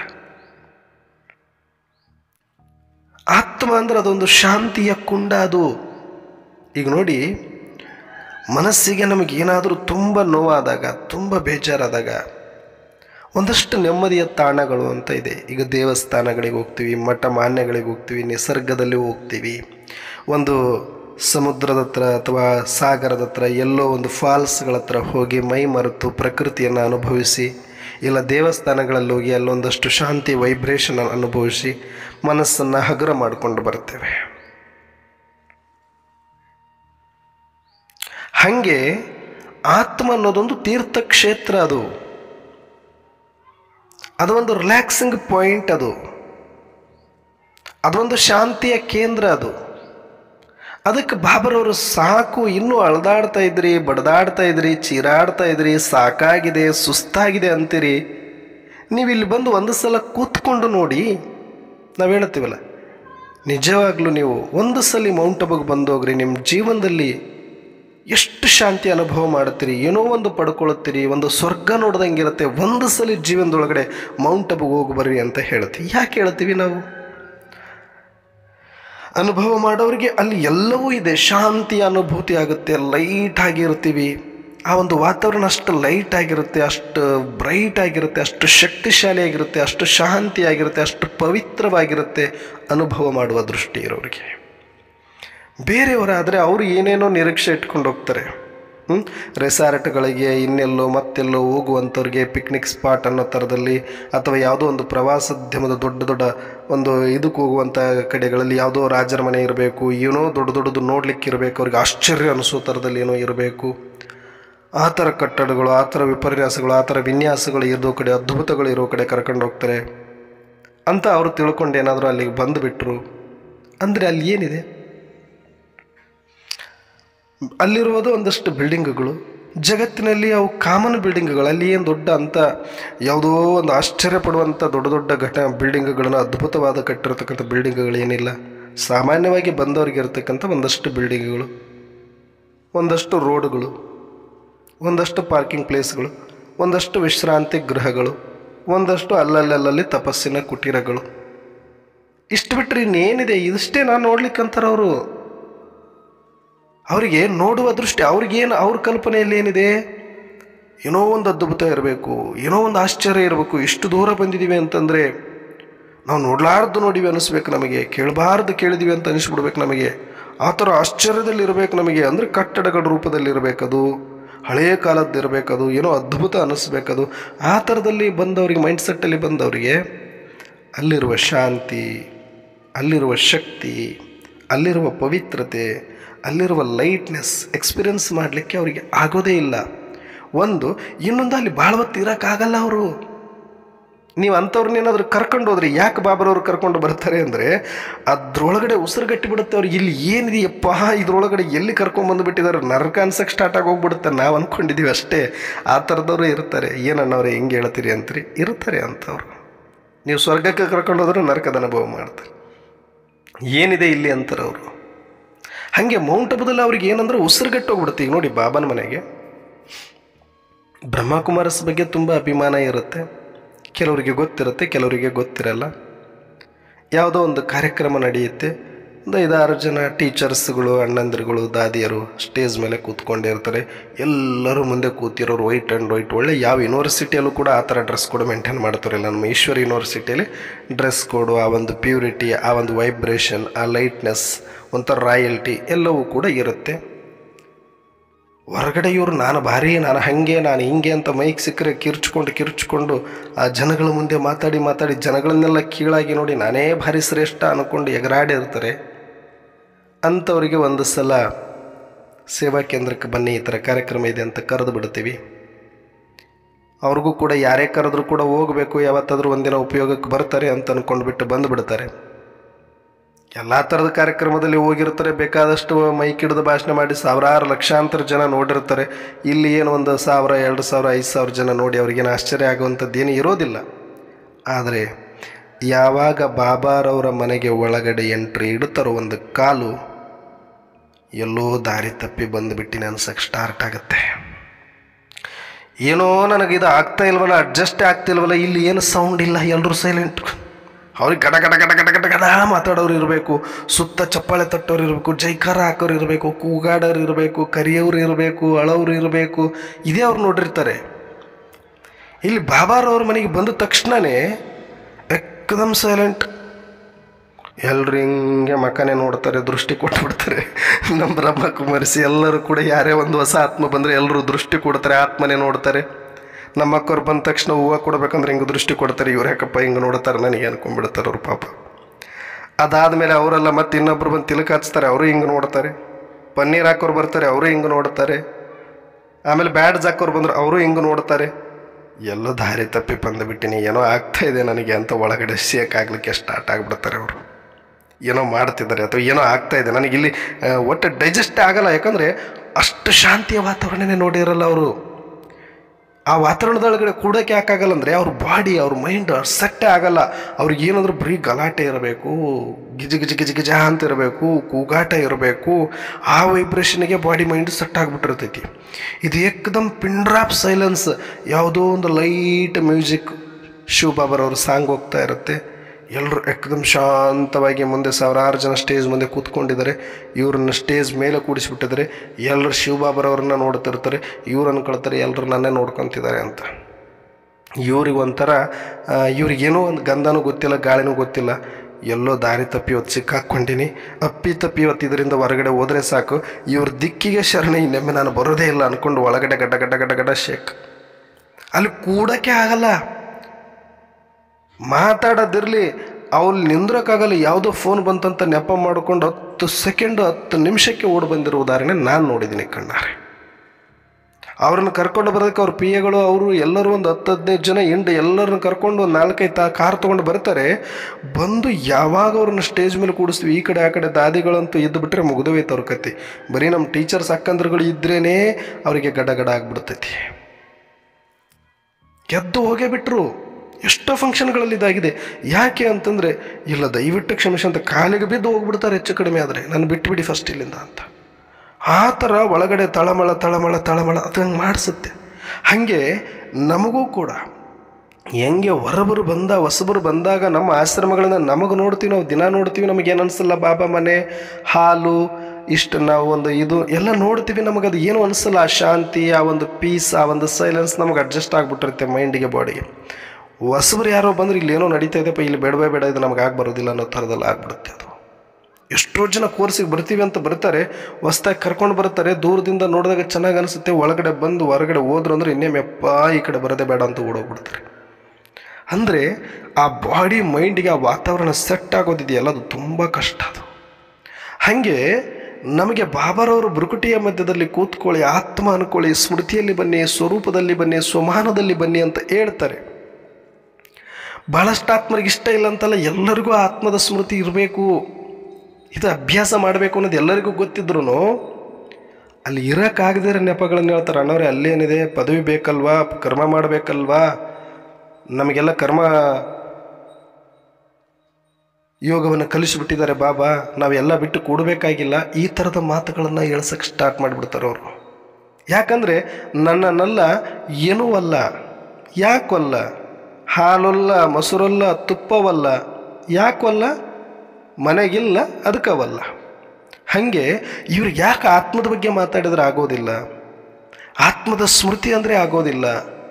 ಆತ್ಮ ಅಂದ್ರೆ ಅದೊಂದು ಶಾಂತಿಯ ಕುಂಡ ಅದು ಈಗ ನೋಡಿ ಮನಸ್ಸಿಗೆ ನಮಗೆ ಏನಾದರೂ ತುಂಬ ನೋವಾದಾಗ ತುಂಬ ಬೇಜಾರಾದಾಗ ಒಂದಷ್ಟು ನೆಮ್ಮದಿಯ ತಾಣಗಳು ಅಂತ ಇದೆ ಈಗ ದೇವಸ್ಥಾನಗಳಿಗೆ ಹೋಗ್ತೀವಿ ಮಠ ಮಾನ್ಯಗಳಿಗೆ ಹೋಗ್ತೀವಿ ನಿಸರ್ಗದಲ್ಲಿ ಹೋಗ್ತೀವಿ ಒಂದು ಸಮುದ್ರದ ಹತ್ರ ಅಥವಾ ಸಾಗರದ ಹತ್ರ ಎಲ್ಲೋ ಒಂದು ಫಾಲ್ಸ್ಗಳ ಹತ್ರ ಹೋಗಿ ಮೈ ಮರೆತು ಪ್ರಕೃತಿಯನ್ನು ಅನುಭವಿಸಿ ಇಲ್ಲ ದೇವಸ್ಥಾನಗಳಲ್ಲಿ ಹೋಗಿ ಅಲ್ಲೊಂದಷ್ಟು ಶಾಂತಿ ವೈಬ್ರೇಷನ್ ಅನುಭವಿಸಿ ಮನಸ್ಸನ್ನು ಹಗುರ ಮಾಡಿಕೊಂಡು ಬರ್ತೇವೆ ಹಾಗೆ ಆತ್ಮ ಅನ್ನೋದೊಂದು ತೀರ್ಥಕ್ಷೇತ್ರ ಅದು ಅದು ಒಂದು ರಿಲ್ಯಾಕ್ಸಿಂಗ್ ಪಾಯಿಂಟ್ ಅದು ಅದೊಂದು ಶಾಂತಿಯ ಕೇಂದ್ರ ಅದು ಅದಕ್ಕೆ ಬಾಬರವರು ಸಾಕು ಇನ್ನೂ ಅಳ್ದಾಡ್ತಾ ಇದ್ರಿ ಬಡ್ದಾಡ್ತಾ ಇದ್ರಿ ಚೀರಾಡ್ತಾ ಇದ್ರಿ ಸಾಕಾಗಿದೆ ಸುಸ್ತಾಗಿದೆ ಅಂತೀರಿ ನೀವು ಇಲ್ಲಿ ಬಂದು ಒಂದು ಸಲ ಕೂತ್ಕೊಂಡು ನೋಡಿ ನಾವು ಹೇಳ್ತೀವಲ್ಲ ನಿಜವಾಗ್ಲೂ ನೀವು ಒಂದು ಸಲ ಮೌಂಟ್ ಅಬುಗೆ ಬಂದೋಗ್ರಿ ನಿಮ್ಮ ಜೀವನದಲ್ಲಿ ಎಷ್ಟು ಶಾಂತಿ ಅನುಭವ ಮಾಡುತ್ತೀರಿ ಏನೋ ಒಂದು ಪಡ್ಕೊಳುತ್ತೀರಿ ಒಂದು ಸ್ವರ್ಗ ನೋಡ್ದಂಗಿರುತ್ತೆ ಒಂದು ಸಲ ಜೀವನದೊಳಗಡೆ ಮೌಂಟ್ ಅಬುಗೆ ಹೋಗಿ ಬರ್ರಿ ಅಂತ ಹೇಳ್ತೀವಿ ಯಾಕೆ ಹೇಳ್ತೀವಿ ನಾವು ಅನುಭವ ಮಾಡೋರಿಗೆ ಅಲ್ಲಿ ಎಲ್ಲವೂ ಇದೆ ಶಾಂತಿಯ ಅನುಭೂತಿ ಆಗುತ್ತೆ ಲೈಟ್ ಆಗಿರ್ತೀವಿ ಆ ಒಂದು ವಾತಾವರಣ ಅಷ್ಟು ಲೈಟ್ ಆಗಿರುತ್ತೆ ಅಷ್ಟು ಬ್ರೈಟ್ ಆಗಿರುತ್ತೆ ಅಷ್ಟು ಶಕ್ತಿಶಾಲಿಯಾಗಿರುತ್ತೆ ಅಷ್ಟು ಶಾಂತಿಯಾಗಿರುತ್ತೆ ಅಷ್ಟು ಪವಿತ್ರವಾಗಿರುತ್ತೆ ಅನುಭವ ಮಾಡುವ ದೃಷ್ಟಿ ಇರೋರಿಗೆ ಬೇರೆಯವರಾದರೆ ಅವರು ಏನೇನೋ ನಿರೀಕ್ಷೆ ಇಟ್ಕೊಂಡು ಹೋಗ್ತಾರೆ ಹ್ಮ್? ರೆಸಾರ್ಟ್ಗಳಿಗೆ ಇನ್ನೆಲ್ಲೋ ಮತ್ತೆಲ್ಲೋ ಹೋಗುವಂಥವ್ರಿಗೆ ಪಿಕ್ನಿಕ್ ಸ್ಪಾಟ್ ಅನ್ನೋ ಥರದಲ್ಲಿ ಅಥವಾ ಯಾವುದೋ ಒಂದು ಪ್ರವಾಸೋದ್ಯಮದ ದೊಡ್ಡ ದೊಡ್ಡ ಒಂದು ಇದಕ್ಕೆ ಹೋಗುವಂಥ ಕಡೆಗಳಲ್ಲಿ ಯಾವುದೋ ರಾಜರ ಮನೆ ಇರಬೇಕು ಏನೋ ದೊಡ್ಡ ದೊಡ್ಡದು ನೋಡ್ಲಿಕ್ಕೆ ಇರಬೇಕು ಅವ್ರಿಗೆ ಆಶ್ಚರ್ಯ ಅನಿಸೋ ಥರದಲ್ಲಿ ಏನೋ ಇರಬೇಕು ಆ ಥರ ಕಟ್ಟಡಗಳು ಆ ಥರ ವಿಪರ್ಯಾಸಗಳು ಆ ಥರ ವಿನ್ಯಾಸಗಳು ಇರೋ ಕಡೆ ಅದ್ಭುತಗಳು ಇರೋ ಕಡೆ ಕರ್ಕೊಂಡು ಹೋಗ್ತಾರೆ ಅಂತ ಅವರು ತಿಳ್ಕೊಂಡು ಏನಾದರೂ ಅಲ್ಲಿಗೆ ಬಂದುಬಿಟ್ರು ಅಂದರೆ ಅಲ್ಲಿ ಏನಿದೆ ಅಲ್ಲಿರುವುದು ಒಂದಷ್ಟು ಬಿಲ್ಡಿಂಗ್ಗಳು ಜಗತ್ತಿನಲ್ಲಿ ಅವು ಕಾಮನ್ ಬಿಲ್ಡಿಂಗ್ಗಳು ಅಲ್ಲಿ ಏನು ದೊಡ್ಡ ಅಂತ ಯಾವುದೋ ಒಂದು ಆಶ್ಚರ್ಯ ಪಡುವಂಥ ದೊಡ್ಡ ದೊಡ್ಡ ಘಟ ಬಿಲ್ಡಿಂಗ್ಗಳನ್ನು ಅದ್ಭುತವಾದ ಕಟ್ಟಿರತಕ್ಕಂಥ ಬಿಲ್ಡಿಂಗ್ಗಳು ಏನಿಲ್ಲ ಸಾಮಾನ್ಯವಾಗಿ ಬಂದವರಿಗೆ ಇರತಕ್ಕಂಥ ಒಂದಷ್ಟು ಬಿಲ್ಡಿಂಗ್ಗಳು ಒಂದಷ್ಟು ರೋಡ್ಗಳು ಒಂದಷ್ಟು ಪಾರ್ಕಿಂಗ್ ಪ್ಲೇಸ್ಗಳು ಒಂದಷ್ಟು ವಿಶ್ರಾಂತಿ ಗೃಹಗಳು ಒಂದಷ್ಟು ಅಲ್ಲಲ್ಲಲ್ಲಿ ತಪಸ್ಸಿನ ಕುಟೀರಗಳು ಇಷ್ಟು ಬಿಟ್ಟರೆ ಇನ್ನೇನಿದೆ ಇದಿಷ್ಟೇ ನಾನು ನೋಡ್ಲಿಕ್ಕಂತಾರೆ ಅವರು ಅವರಿಗೆ ನೋಡುವ ದೃಷ್ಟಿ ಅವ್ರಿಗೇನು ಅವ್ರ ಕಲ್ಪನೆಯಲ್ಲಿ ಏನಿದೆ ಏನೋ ಒಂದು ಅದ್ಭುತ ಇರಬೇಕು ಏನೋ ಒಂದು ಆಶ್ಚರ್ಯ ಇರಬೇಕು ಇಷ್ಟು ದೂರ ಬಂದಿದ್ದೀವಿ ಅಂತಂದರೆ ನಾವು ನೋಡಲಾರ್ದು ನೋಡಿವಿ ಅನಿಸ್ಬೇಕು ನಮಗೆ ಕೇಳಬಾರ್ದು ಕೇಳಿದೀವಿ ಅಂತ ಅನಿಸ್ಬಿಡ್ಬೇಕು ನಮಗೆ ಆ ಥರ ಆಶ್ಚರ್ಯದಲ್ಲಿ ಇರಬೇಕು ನಮಗೆ ಅಂದರೆ ಕಟ್ಟಡಗಳ ರೂಪದಲ್ಲಿ ಇರಬೇಕದು ಹಳೆಯ ಕಾಲದ್ದು ಇರಬೇಕದು ಏನೋ ಅದ್ಭುತ ಅನ್ನಿಸ್ಬೇಕದು ಆ ಥರದಲ್ಲಿ ಬಂದವರಿಗೆ ಮೈಂಡ್ ಸೆಟ್ಟಲ್ಲಿ ಬಂದವರಿಗೆ ಅಲ್ಲಿರುವ ಶಾಂತಿ ಅಲ್ಲಿರುವ ಶಕ್ತಿ ಅಲ್ಲಿರುವ ಪವಿತ್ರತೆ ಅಲ್ಲಿರುವ ಲೈಟ್ನೆಸ್ ಎಕ್ಸ್ಪೀರಿಯನ್ಸ್ ಮಾಡಲಿಕ್ಕೆ ಅವರಿಗೆ ಆಗೋದೇ ಇಲ್ಲ ಒಂದು ಇನ್ನೊಂದು ಅಲ್ಲಿ ಭಾಳ ಹೊತ್ತು ಇರೋಕ್ಕಾಗಲ್ಲ ಅವರು ನೀವು ಅಂಥವ್ರನ್ನೇನಾದ್ರೂ ಕರ್ಕೊಂಡು ಹೋದ್ರಿ ಯಾಕೆ ಬಾಬರವ್ರು ಕರ್ಕೊಂಡು ಬರ್ತಾರೆ ಅಂದರೆ ಅದ್ರೊಳಗಡೆ ಉಸಿರುಗಟ್ಟಿ ಬಿಡುತ್ತೆ ಅವ್ರಿಗೆ ಇಲ್ಲಿ ಏನಿದೆಯಪ್ಪ ಇದ್ರೊಳಗಡೆ ಎಲ್ಲಿ ಕರ್ಕೊಂಡು ಬಿಟ್ಟಿದ್ದಾರೆ ನರಕ ಅನ್ಸಕ್ಕೆ ಸ್ಟಾರ್ಟ್ ಆಗಿ ಹೋಗ್ಬಿಡುತ್ತೆ ನಾವು ಅಂದ್ಕೊಂಡಿದ್ದೀವಿ ಅಷ್ಟೇ ಆ ಥರದವರು ಇರ್ತಾರೆ ಏನಣ್ಣವ್ರೆ ಹೆಂಗೆ ಹೇಳ್ತೀರಿ ಅಂತೀರಿ ಇರ್ತಾರೆ ಅಂಥವ್ರು ನೀವು ಸ್ವರ್ಗಕ್ಕೆ ಕರ್ಕೊಂಡು ಹೋದ್ರೆ ನರಕದ ಅನುಭವ ಮಾಡ್ತಾರೆ ಏನಿದೆ ಇಲ್ಲಿ ಅಂತಾರೆ ಅವರು ಹಾಗೆ ಮೌಂಟ್ ಅಬುದಲ್ಲಿ ಅವ್ರಿಗೆ ಏನಂದ್ರೆ ಉಸಿರುಗಟ್ಟು ಹೋಗ್ಬಿಡುತ್ತೆ ಈಗ ನೋಡಿ ಬಾಬನ ಮನೆಗೆ ಬ್ರಹ್ಮಕುಮಾರಸ್ ಬಗ್ಗೆ ತುಂಬ ಅಭಿಮಾನ ಇರುತ್ತೆ ಕೆಲವರಿಗೆ ಗೊತ್ತಿರುತ್ತೆ ಕೆಲವರಿಗೆ ಗೊತ್ತಿರಲ್ಲ ಯಾವುದೋ ಒಂದು ಕಾರ್ಯಕ್ರಮ ನಡೆಯುತ್ತೆ ಒಂದು ಐದಾರು ಜನ ಟೀಚರ್ಸ್ಗಳು ಅಣ್ಣಂದಿರುಗಳು ದಾದಿಯರು ಸ್ಟೇಜ್ ಮೇಲೆ ಕೂತ್ಕೊಂಡಿರ್ತಾರೆ ಎಲ್ಲರೂ ಮುಂದೆ ಕೂತಿರೋರು ವೈಟ್ ಆ್ಯಂಡ್ ವೈಟ್ ಒಳ್ಳೆ ಯಾವ ಯೂನಿವರ್ಸಿಟಿಯಲ್ಲೂ ಕೂಡ ಆ ಥರ ಡ್ರೆಸ್ ಕೋಡ್ ಮೇಂಟೈನ್ ಮಾಡ್ತಾರಿಲ್ಲ ನಮ್ಮ ಈಶ್ವರ ಯೂನಿವರ್ಸಿಟಿಯಲ್ಲಿ ಡ್ರೆಸ್ ಕೋಡು ಆ ಒಂದು ಪ್ಯೂರಿಟಿ ಆ ಒಂದು ವೈಬ್ರೇಷನ್ ಆ ಲೈಟ್ನೆಸ್ ಒಂಥರ ರಾಯಲ್ಟಿ ಎಲ್ಲವೂ ಕೂಡ ಇರುತ್ತೆ ಹೊರಗಡೆ ಇವರು ನಾನು ಭಾರಿ ನಾನು ಹಾಗೆ ನಾನು ಹಿಂಗೆ ಅಂತ ಮೈಕ್ ಸಿಕ್ಕರೆ ಕಿರ್ಚ್ಕೊಂಡು ಕಿರ್ಚ್ಕೊಂಡು ಆ ಜನಗಳ ಮುಂದೆ ಮಾತಾಡಿ ಮಾತಾಡಿ ಜನಗಳನ್ನೆಲ್ಲ ಕೀಳಾಗಿ ನೋಡಿ ನಾನೇ ಭಾರಿ ಶ್ರೇಷ್ಠ ಅಂದ್ಕೊಂಡು ಎಗರಾಡಿರ್ತಾರೆ ಅಂಥವರಿಗೆ ಒಂದು ಸಲ ಸೇವಾ ಕೇಂದ್ರಕ್ಕೆ ಬನ್ನಿ ಈ ಥರ ಕಾರ್ಯಕ್ರಮ ಇದೆ ಅಂತ ಕರೆದು ಬಿಡ್ತೀವಿ ಅವ್ರಿಗೂ ಕೂಡ ಯಾರೇ ಕರೆದ್ರೂ ಕೂಡ ಹೋಗಬೇಕು ಯಾವತ್ತಾದರೂ ಒಂದಿನ ಉಪಯೋಗಕ್ಕೆ ಬರ್ತಾರೆ ಅಂತ ಅಂದ್ಕೊಂಡು ಬಿಟ್ಟು ಬಂದುಬಿಡ್ತಾರೆ ಎಲ್ಲ ಥರದ ಕಾರ್ಯಕ್ರಮದಲ್ಲಿ ಹೋಗಿರ್ತಾರೆ ಬೇಕಾದಷ್ಟು ಮೈಕ್ ಹಿಡಿದು ಭಾಷಣ ಮಾಡಿ ಸಾವಿರಾರು ಲಕ್ಷಾಂತರ ಜನ ನೋಡಿರ್ತಾರೆ ಇಲ್ಲಿ ಏನು ಒಂದು ಸಾವಿರ ಎರಡು ಸಾವಿರ ಐದು ಸಾವಿರ ಜನ ನೋಡಿ ಅವ್ರಿಗೇನು ಆಶ್ಚರ್ಯ ಆಗುವಂಥದ್ದು ಏನು ಇರೋದಿಲ್ಲ ಆದರೆ ಯಾವಾಗ ಬಾಬಾರವರ ಮನೆಗೆ ಒಳಗಡೆ ಎಂಟ್ರಿ ಇಡುತ್ತಾರೋ ಒಂದು ಕಾಲು ಎಲ್ಲೋ ದಾರಿ ತಪ್ಪಿ ಬಂದುಬಿಟ್ಟಿನಿ ಅನ್ಸಕ್ಕೆ ಸ್ಟಾರ್ಟ್ ಆಗುತ್ತೆ ಏನೋ ನನಗಿದು ಆಗ್ತಾ ಇಲ್ವಲ್ಲ ಅಡ್ಜಸ್ಟೇ ಆಗ್ತಿಲ್ವಲ್ಲ ಇಲ್ಲಿ ಏನು ಸೌಂಡ್ ಇಲ್ಲ ಎಲ್ಲರೂ ಸೈಲೆಂಟ್ ಅವ್ರಿಗೆ ಗಡ ಗಡ ಗಡ ಗಡ ಗಡ ಗಡ ಮಾತಾಡೋರು ಇರಬೇಕು ಸುತ್ತ ಚಪ್ಪಾಳೆ ತಟ್ಟೋರು ಇರಬೇಕು ಜೈಕಾರ ಹಾಕೋರು ಇರಬೇಕು ಕೂಗಾಡೋರು ಇರಬೇಕು ಕರಿಯೋರು ಇರಬೇಕು ಅಳೋರು ಇರಬೇಕು ಇದೇ ಅವ್ರು ನೋಡಿರ್ತಾರೆ ಇಲ್ಲಿ ಬಾಬಾರವ್ರ ಮನೆಗೆ ಬಂದ ತಕ್ಷಣವೇ ಎಕ್ದಮ್ ಸೈಲೆಂಟ್ ಎಲ್ಲರೂ ಹಿಂಗೆ ಮಕ್ಕನೇ ನೋಡ್ತಾರೆ ದೃಷ್ಟಿ ಕೊಟ್ಬಿಡ್ತಾರೆ ನಮ್ಮ ಬ್ರಹ್ಮ ಕುಮಾರಿಸಿ ಎಲ್ಲರೂ ಕೂಡ ಯಾರೇ ಒಂದು ಹೊಸ ಆತ್ಮ ಬಂದರೆ ಎಲ್ಲರೂ ದೃಷ್ಟಿ ಕೊಡ್ತಾರೆ ಆತ್ಮನೇ ನೋಡ್ತಾರೆ ನಮ್ಮ ಅಕ್ಕವ್ರು ಬಂದ ತಕ್ಷಣ ಹೂವು ಕೊಡ್ಬೇಕಂದ್ರೆ ಹಿಂಗೆ ದೃಷ್ಟಿ ಕೊಡ್ತಾರೆ ಇವ್ರು ಯಾಕಪ್ಪ ಹಿಂಗೆ ನೋಡ್ತಾರೆ ನನಗೆ ಅನ್ಕೊಂಡ್ಬಿಡ್ತಾರೆ ಅವ್ರು ಪಾಪ ಅದಾದಮೇಲೆ ಅವರೆಲ್ಲ ಮತ್ತೆ ಇನ್ನೊಬ್ರು ಬಂದು ತಿಲಕ ಹಚ್ತಾರೆ ಅವರು ಹಿಂಗೆ ನೋಡ್ತಾರೆ ಪನ್ನೀರ್ ಹಾಕೋರು ಬರ್ತಾರೆ ಅವರು ಹಿಂಗೆ ನೋಡ್ತಾರೆ ಆಮೇಲೆ ಬ್ಯಾಡ್ಜ್ ಹಾಕೋರು ಬಂದ್ರು ಅವರು ಹಿಂಗೆ ನೋಡ್ತಾರೆ ಎಲ್ಲೋ ದಾರಿ ತಪ್ಪಿ ಬಂದುಬಿಟ್ಟಿನಿ ಏನೋ ಆಗ್ತಾ ಇದೆ ನನಗೆ ಅಂತ ಒಳಗಡೆ ಸೇಕ್ ಆಗ್ಲಿಕ್ಕೆ ಸ್ಟಾರ್ಟ್ ಆಗಿಬಿಡ್ತಾರೆ ಅವರು ಏನೋ ಮಾಡ್ತಿದ್ದಾರೆ ಅಥವಾ ಏನೋ ಆಗ್ತಾ ಇದೆ ನನಗೆ ಇಲ್ಲಿ ಆ, ಒಟ್ಟು ಡೈಜೆಸ್ಟ್ ಆಗಲ್ಲ ಯಾಕಂದರೆ ಅಷ್ಟು ಶಾಂತಿಯ ವಾತಾವರಣನೇ ನೋಡಿರಲ್ಲ ಅವರು ಆ ವಾತಾವರಣದೊಳಗಡೆ ಕೂಡೋಕೆ ಯಾಕಾಗಲ್ಲ ಅಂದರೆ ಅವ್ರ ಬಾಡಿ ಅವ್ರ ಮೈಂಡ್ ಸೆಟ್ಟೇ ಆಗಲ್ಲ ಅವ್ರಿಗೆ ಏನಾದರೂ ಬರೀ ಗಲಾಟೆ ಇರಬೇಕು ಗಿಜಿ ಗಿಜಿ ಗಿಜಿ ಗಿಜ ಅಂತ ಇರಬೇಕು ಕೂಗಾಟ ಇರಬೇಕು ಆ ವೈಬ್ರೇಷನ್ಗೆ ಬಾಡಿ ಮೈಂಡ್ ಸೆಟ್ ಆಗಿಬಿಟ್ಟಿರ್ತೈತಿ ಇದು ಏಕದಮ್ ಪಿಂಡ್ರಾಪ್ ಸೈಲೆನ್ಸ್ ಯಾವುದೋ ಒಂದು ಲೈಟ್ ಮ್ಯೂಸಿಕ್ ಶಿವ ಬಾಬರವ್ರ ಸಾಂಗ್ ಹೋಗ್ತಾ ಇರುತ್ತೆ ಎಲ್ಲರೂ ಏಕದಮ್ ಶಾಂತವಾಗಿ ಮುಂದೆ ಸಾವಿರಾರು ಜನ ಸ್ಟೇಜ್ ಮುಂದೆ ಕೂತ್ಕೊಂಡಿದ್ದಾರೆ ಇವ್ರನ್ನ ಸ್ಟೇಜ್ ಮೇಲೆ ಕೂಡಿಸ್ಬಿಟ್ಟಿದ್ದಾರೆ ಎಲ್ಲರೂ ಶಿವಬಾಬರವ್ರನ್ನ ನೋಡ್ತಿರ್ತಾರೆ ಇವ್ರು ಅನ್ಕೊಳ್ತಾರೆ ಎಲ್ಲರೂ ನನ್ನೇ ನೋಡ್ಕೊತಿದ್ದಾರೆ ಅಂತ ಇವ್ರಿಗೆ ಒಂಥರ ಆ, ಇವ್ರಿಗೇನೋ ಒಂದು ಗಂಧನೂ ಗೊತ್ತಿಲ್ಲ ಗಾಳಿನೂ ಗೊತ್ತಿಲ್ಲ ಎಲ್ಲೋ ದಾರಿ ತಪ್ಪಿ ಇವತ್ತು ಸಿಕ್ಕಾಕ್ಕೊಂಡಿನಿ ಅಪ್ಪಿ ತಪ್ಪಿ ಇವತ್ತು ಇದರಿಂದ ಹೊರಗಡೆ ಹೋದರೆ ಸಾಕು ಇವ್ರ ದಿಕ್ಕಿಗೆ ಶರಣೆ ಇನ್ನೊಮ್ಮೆ ನಾನು ಬರೋದೇ ಇಲ್ಲ ಅಂದ್ಕೊಂಡು ಒಳಗಡೆ ಗಡ್ಡ ಗಡ್ಡ ಗಡ್ಡ ಗಡ್ಡ ಶೇಕ್ ಅಲ್ಲಿ ಕೂಡಕ್ಕೆ ಆಗಲ್ಲ ಮಾತಾಡೋದಿರಲಿ ಅವ್ರು ನಿಂದ್ರಕ್ಕಾಗಲ್ಲ ಯಾವುದೋ ಫೋನ್ ಬಂತಂತ ನೆಪ ಮಾಡ್ಕೊಂಡು ಹತ್ತು ಸೆಕೆಂಡ್ ಹತ್ತು ನಿಮಿಷಕ್ಕೆ ಓಡಿ ಬಂದಿರೋ ಉದಾಹರಣೆ ನಾನು ನೋಡಿದ್ದೀನಿ ಕಣ್ಣಾರೆ ಅವ್ರನ್ನ ಕರ್ಕೊಂಡು ಬರೋದಕ್ಕೆ ಅವ್ರ ಪಿ ಎಗಳು ಅವರು ಎಲ್ಲರೂ ಒಂದು ಹತ್ತು ಹದಿನೈದು ಜನ ಹಿಂಡು ಎಲ್ಲರನ್ನ ಕರ್ಕೊಂಡು ಒಂದು ನಾಲ್ಕೈದು ತಾ ಕಾರ್ ತೊಗೊಂಡು ಬರ್ತಾರೆ ಬಂದು ಯಾವಾಗ ಅವ್ರನ್ನ ಸ್ಟೇಜ್ ಮೇಲೆ ಕೂಡಿಸ್ತೀವಿ ಈ ಕಡೆ ಆ ಕಡೆ ದಾದಿಗಳಂತೂ ಇದ್ದು ಬಿಟ್ರೆ ಮುಗಿದೋಯ್ತು ಅವ್ರ ಕತೆ ಬರೀ ನಮ್ಮ ಟೀಚರ್ಸ್ ಅಕ್ಕಂದ್ರುಗಳು ಇದ್ರೇ ಅವರಿಗೆ ಗಡ ಗಡ ಆಗ್ಬಿಡ್ತೈತಿ ಗೆದ್ದು ಹೋಗೇ ಬಿಟ್ರು ಎಷ್ಟೋ ಫಂಕ್ಷನ್ಗಳಲ್ಲಿ ಇದಾಗಿದೆ ಯಾಕೆ ಅಂತಂದರೆ ಇಲ್ಲ ದಯವಿಟ್ಟು ಕ್ಷಮಿಸಿ ಅಂತ ಕಾಲಿಗೆ ಬಿದ್ದು ಹೋಗ್ಬಿಡ್ತಾರೆ ಹೆಚ್ಚು ಕಡಿಮೆ ಆದರೆ ನಾನು ಬಿಟ್ಬಿಡಿ ಫಸ್ಟ್ ಇಲ್ಲಿಂದ ಅಂತ ಆ ಥರ ಒಳಗಡೆ ತಳಮಳ ತಳಮಳ ತಳಮಳ ಅದು ಹಂಗೆ ಮಾಡಿಸುತ್ತೆ ಹಾಗೆ ನಮಗೂ ಕೂಡ ಹೆಂಗೆ ಹೊರಬರು ಬಂದ ಹೊಸಬರು ಬಂದಾಗ ನಮ್ಮ ಆಶ್ರಮಗಳನ್ನ ನಮಗೆ ನೋಡ್ತೀವಿ ನಾವು ದಿನ ನೋಡ್ತೀವಿ ನಮಗೇನು ಅನಿಸಲ್ಲ ಬಾಬಾ ಮನೆ ಹಾಲು ಇಷ್ಟು ನಾವು ಒಂದು ಇದು ಎಲ್ಲ ನೋಡ್ತೀವಿ ನಮಗೆ ಅದು ಏನೂ ಅನಿಸಲ್ಲ ಆ ಶಾಂತಿ ಆ ಒಂದು ಪೀಸ್ ಆ ಒಂದು ಸೈಲೆನ್ಸ್ ನಮಗೆ ಅಡ್ಜಸ್ಟ್ ಆಗಿಬಿಟ್ಟಿರುತ್ತೆ ಮೈಂಡಿಗೆ ಬಾಡಿಗೆ ಹೊಸಬರು ಯಾರೋ ಬಂದ್ರೆ ಇಲ್ಲಿ ಏನೋ ನಡೀತಾ ಇದೆಪ್ಪ ಇಲ್ಲಿ ಬೇಡವೇ ಬೇಡ ಇದು ನಮ್ಗೆ ಆಗಿ ಬರೋದಿಲ್ಲ ಅನ್ನೋ ಥರದಲ್ಲಿ ಆಗ್ಬಿಡುತ್ತೆ ಅದು ಎಷ್ಟೋ ಜನ ಕೋರ್ಸಿಗೆ ಬರ್ತೀವಿ ಅಂತ ಬರ್ತಾರೆ ಹೊಸ್ದಾಗಿ ಕರ್ಕೊಂಡು ಬರ್ತಾರೆ ದೂರದಿಂದ ನೋಡಿದಾಗ ಚೆನ್ನಾಗಿ ಅನಿಸುತ್ತೆ ಒಳಗಡೆ ಬಂದು ಹೊರಗಡೆ ಹೋದ್ರು ಅಂದ್ರೆ ಇನ್ನೇಮೆಪ್ಪ ಈ ಕಡೆ ಬರೋದೇ ಬೇಡ ಅಂತ ಓಡೋಗ್ಬಿಡ್ತಾರೆ ಅಂದರೆ ಆ ಬಾಡಿ ಮೈಂಡಿಗೆ ಆ ವಾತಾವರಣ ಸೆಟ್ ಆಗೋದಿದೆಯಲ್ಲ ಅದು ತುಂಬ ಕಷ್ಟ ಅದು ಹಾಗೆ ನಮಗೆ ಬಾಬರವರು ಬುರುಕುಟಿಯ ಮಧ್ಯದಲ್ಲಿ ಕೂತ್ಕೊಳ್ಳಿ ಆತ್ಮ ಅನ್ಕೊಳ್ಳಿ ಸ್ಮೃತಿಯಲ್ಲಿ ಬನ್ನಿ ಸ್ವರೂಪದಲ್ಲಿ ಬನ್ನಿ ಸ್ವಮಾನದಲ್ಲಿ ಬನ್ನಿ ಅಂತ ಹೇಳ್ತಾರೆ ಭಾಳಷ್ಟು ಆತ್ಮರಿಗೆ ಇಷ್ಟ ಇಲ್ಲ ಅಂತಲ್ಲ ಎಲ್ಲರಿಗೂ ಆತ್ಮದ ಸ್ಮೃತಿ ಇರಬೇಕು ಇದು ಅಭ್ಯಾಸ ಮಾಡಬೇಕು ಅನ್ನೋದು ಎಲ್ಲರಿಗೂ ಗೊತ್ತಿದ್ರು ಅಲ್ಲಿ ಇರೋಕ್ಕಾಗದಿರೋ ನೆಪಗಳನ್ನು ಹೇಳ್ತಾರೆ ಅಣ್ಣವ್ರೆ ಅಲ್ಲೇನಿದೆ ಪದವಿ ಬೇಕಲ್ವಾ ಕರ್ಮ ಮಾಡಬೇಕಲ್ವಾ ನಮಗೆಲ್ಲ ಕರ್ಮ ಯೋಗವನ್ನು ಕಲಿಸಿಬಿಟ್ಟಿದ್ದಾರೆ ಬಾಬಾ ನಾವೆಲ್ಲ ಬಿಟ್ಟು ಕೂಡಬೇಕಾಗಿಲ್ಲ ಈ ಥರದ ಮಾತುಗಳನ್ನು ಹೇಳ್ಸಕ್ಕೆ ಸ್ಟಾರ್ಟ್ ಮಾಡಿಬಿಡ್ತಾರೆ ಅವರು ಯಾಕಂದರೆ ನನ್ನನ್ನೆಲ್ಲ ಏನೂ ಅಲ್ಲ ಯಾಕಲ್ಲ ಹಾಲಲ್ಲ ಮೊಸರಲ್ಲ ತುಪ್ಪವಲ್ಲ ಯಾಕಲ್ಲ ಮನೆಗಿಲ್ಲ ಅದಕ್ಕವಲ್ಲ ಹಾಗೆ ಇವ್ರಿಗೆ ಯಾಕೆ ಆತ್ಮದ ಬಗ್ಗೆ ಮಾತಾಡಿದ್ರೆ ಆಗೋದಿಲ್ಲ ಆತ್ಮದ ಸ್ಮೃತಿ ಅಂದರೆ ಆಗೋದಿಲ್ಲ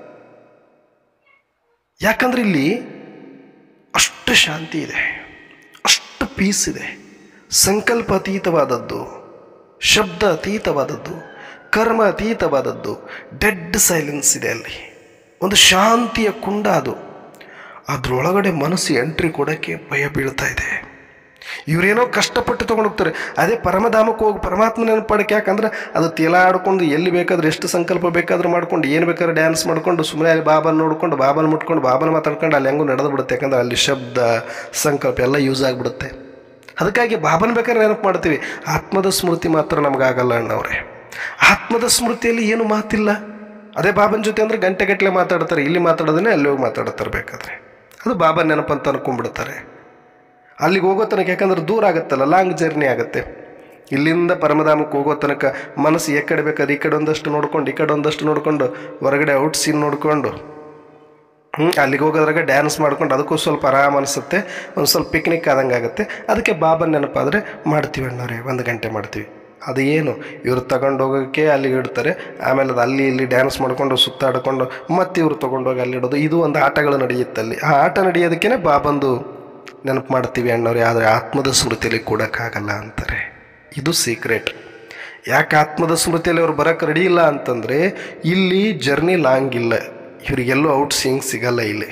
ಯಾಕಂದ್ರೆ ಇಲ್ಲಿ ಅಷ್ಟು ಶಾಂತಿ ಇದೆ ಅಷ್ಟು ಪೀಸ್ ಇದೆ ಸಂಕಲ್ಪ ಅತೀತವಾದದ್ದು ಶಬ್ದ ಅತೀತವಾದದ್ದು ಕರ್ಮ ಅತೀತವಾದದ್ದು ಡೆಡ್ ಸೈಲೆನ್ಸ್ ಇದೆ ಅಲ್ಲಿ ಒಂದು ಶಾಂತಿಯ ಕುಂಡ ಅದು ಅದರೊಳಗಡೆ ಮನಸ್ಸು ಎಂಟ್ರಿ ಕೊಡೋಕ್ಕೆ ಭಯ ಬೀಳ್ತಾ ಇದೆ ಇವರೇನೋ ಕಷ್ಟಪಟ್ಟು ತೊಗೊಂಡೋಗ್ತಾರೆ ಅದೇ ಪರಮಧಾಮಕ್ಕೆ ಹೋಗಿ ಪರಮಾತ್ಮ ನೆನಪಡಕ್ಕೆ ಯಾಕಂದ್ರೆ ಅದು ತೇಲಾಡ್ಕೊಂಡು ಎಲ್ಲಿ ಬೇಕಾದ್ರೆ ಎಷ್ಟು ಸಂಕಲ್ಪ ಬೇಕಾದ್ರೂ ಮಾಡ್ಕೊಂಡು ಏನು ಬೇಕಾದ್ರೆ ಡ್ಯಾನ್ಸ್ ಮಾಡ್ಕೊಂಡು ಸುಮ್ಮನೆ ಅಲ್ಲಿ ಬಾಬನ ನೋಡ್ಕೊಂಡು ಬಾಬನ ಮುಟ್ಕೊಂಡು ಬಾಬನ ಮಾತಾಡ್ಕೊಂಡು ಅಲ್ಲಿ ಹೆಂಗೂ ನಡೆದು ಬಿಡುತ್ತೆ ಯಾಕಂದ್ರೆ ಅಲ್ಲಿ ಶಬ್ದ ಸಂಕಲ್ಪ ಎಲ್ಲ ಯೂಸ್ ಆಗಿಬಿಡುತ್ತೆ ಅದಕ್ಕಾಗಿ ಬಾಬನ ಬೇಕಾದ್ರೆ ನೆನಪು ಮಾಡ್ತೀವಿ ಆತ್ಮದ ಸ್ಮೃತಿ ಮಾತ್ರ ನಮಗಾಗಲ್ಲ ಅಣ್ಣವ್ರೆ ಆತ್ಮದ ಸ್ಮೃತಿಯಲ್ಲಿ ಏನು ಮಾತಿಲ್ಲ ಅದೇ ಬಾಬನ ಜೊತೆ ಅಂದರೆ ಗಂಟೆಗಟ್ಟಲೆ ಮಾತಾಡ್ತಾರೆ ಇಲ್ಲಿ ಮಾತಾಡೋದನ್ನೇ ಅಲ್ಲಿ ಹೋಗಿ ಮಾತಾಡ್ತಾರೆ ಬೇಕಾದ್ರೆ ಅದು ಬಾಬನ ನೆನಪು ಅಂತ ಅನ್ಕೊಂಡ್ಬಿಡ್ತಾರೆ ಅಲ್ಲಿಗೆ ಹೋಗೋ ತನಕ ಯಾಕಂದ್ರೆ ದೂರ ಆಗುತ್ತಲ್ಲ ಲಾಂಗ್ ಜರ್ನಿ ಆಗುತ್ತೆ ಇಲ್ಲಿಂದ ಪರಮಧಾಮಕ್ಕೆ ಹೋಗೋ ತನಕ ಮನಸ್ಸು ಈ ಕಡೆ ಬೇಕಾದ್ರೆ ಈ ಕಡೆ ಒಂದಷ್ಟು ನೋಡ್ಕೊಂಡು ಈ ಕಡೆ ಒಂದಷ್ಟು ನೋಡ್ಕೊಂಡು ಹೊರಗಡೆ ಔಟ್ ಸೀನ್ ನೋಡಿಕೊಂಡು ಹ್ಞೂ ಅಲ್ಲಿಗೆ ಹೋಗೋದ್ರಾಗ ಡ್ಯಾನ್ಸ್ ಮಾಡ್ಕೊಂಡು ಅದಕ್ಕೂ ಸ್ವಲ್ಪ ಆರಾಮ ಅನಿಸುತ್ತೆ ಒಂದು ಸ್ವಲ್ಪ ಪಿಕ್ನಿಕ್ ಆದಂಗೆ ಆಗುತ್ತೆ ಅದಕ್ಕೆ ಬಾಬನ ನೆನಪಾದರೆ ಮಾಡ್ತೀವಿ ಅಣ್ಣವ್ರೆ ಒಂದು ಗಂಟೆ ಮಾಡ್ತೀವಿ ಅದು ಏನು ಇವ್ರು ತಗೊಂಡು ಹೋಗೋಕ್ಕೆ ಅಲ್ಲಿಗೆ ಇಡ್ತಾರೆ ಆಮೇಲೆ ಅದು ಅಲ್ಲಿ ಇಲ್ಲಿ ಡ್ಯಾನ್ಸ್ ಮಾಡ್ಕೊಂಡು ಸುತ್ತಾಡ್ಕೊಂಡು ಮತ್ತೆ ಇವ್ರು ತೊಗೊಂಡೋಗಿ ಅಲ್ಲಿ ಇಡೋದು ಇದು ಒಂದು ಆಟಗಳು ನಡೆಯುತ್ತೆ ಅಲ್ಲಿ ಆ ಆಟ ನಡೆಯೋದಕ್ಕೇ ಬಾಬಂದು ನೆನಪು ಮಾಡ್ತೀವಿ ಅಣ್ಣವ್ರೆ ಆದರೆ ಆತ್ಮದ ಸ್ಮೃತಿಯಲ್ಲಿ ಕೊಡೋಕ್ಕಾಗಲ್ಲ ಅಂತಾರೆ ಇದು ಸೀಕ್ರೆಟ್ ಯಾಕೆ ಆತ್ಮದ ಸ್ಮೃತಿಯಲ್ಲಿ ಅವ್ರು ಬರೋಕ್ಕೆ ರೆಡಿ ಇಲ್ಲ ಅಂತಂದರೆ ಇಲ್ಲಿ ಜರ್ನಿ ಲಾಂಗ್ ಇಲ್ಲ ಇವರಿಗೆಲ್ಲೂ ಔಟ್ ಸೀಯಿಂಗ್ ಸಿಗಲ್ಲ ಇಲ್ಲಿ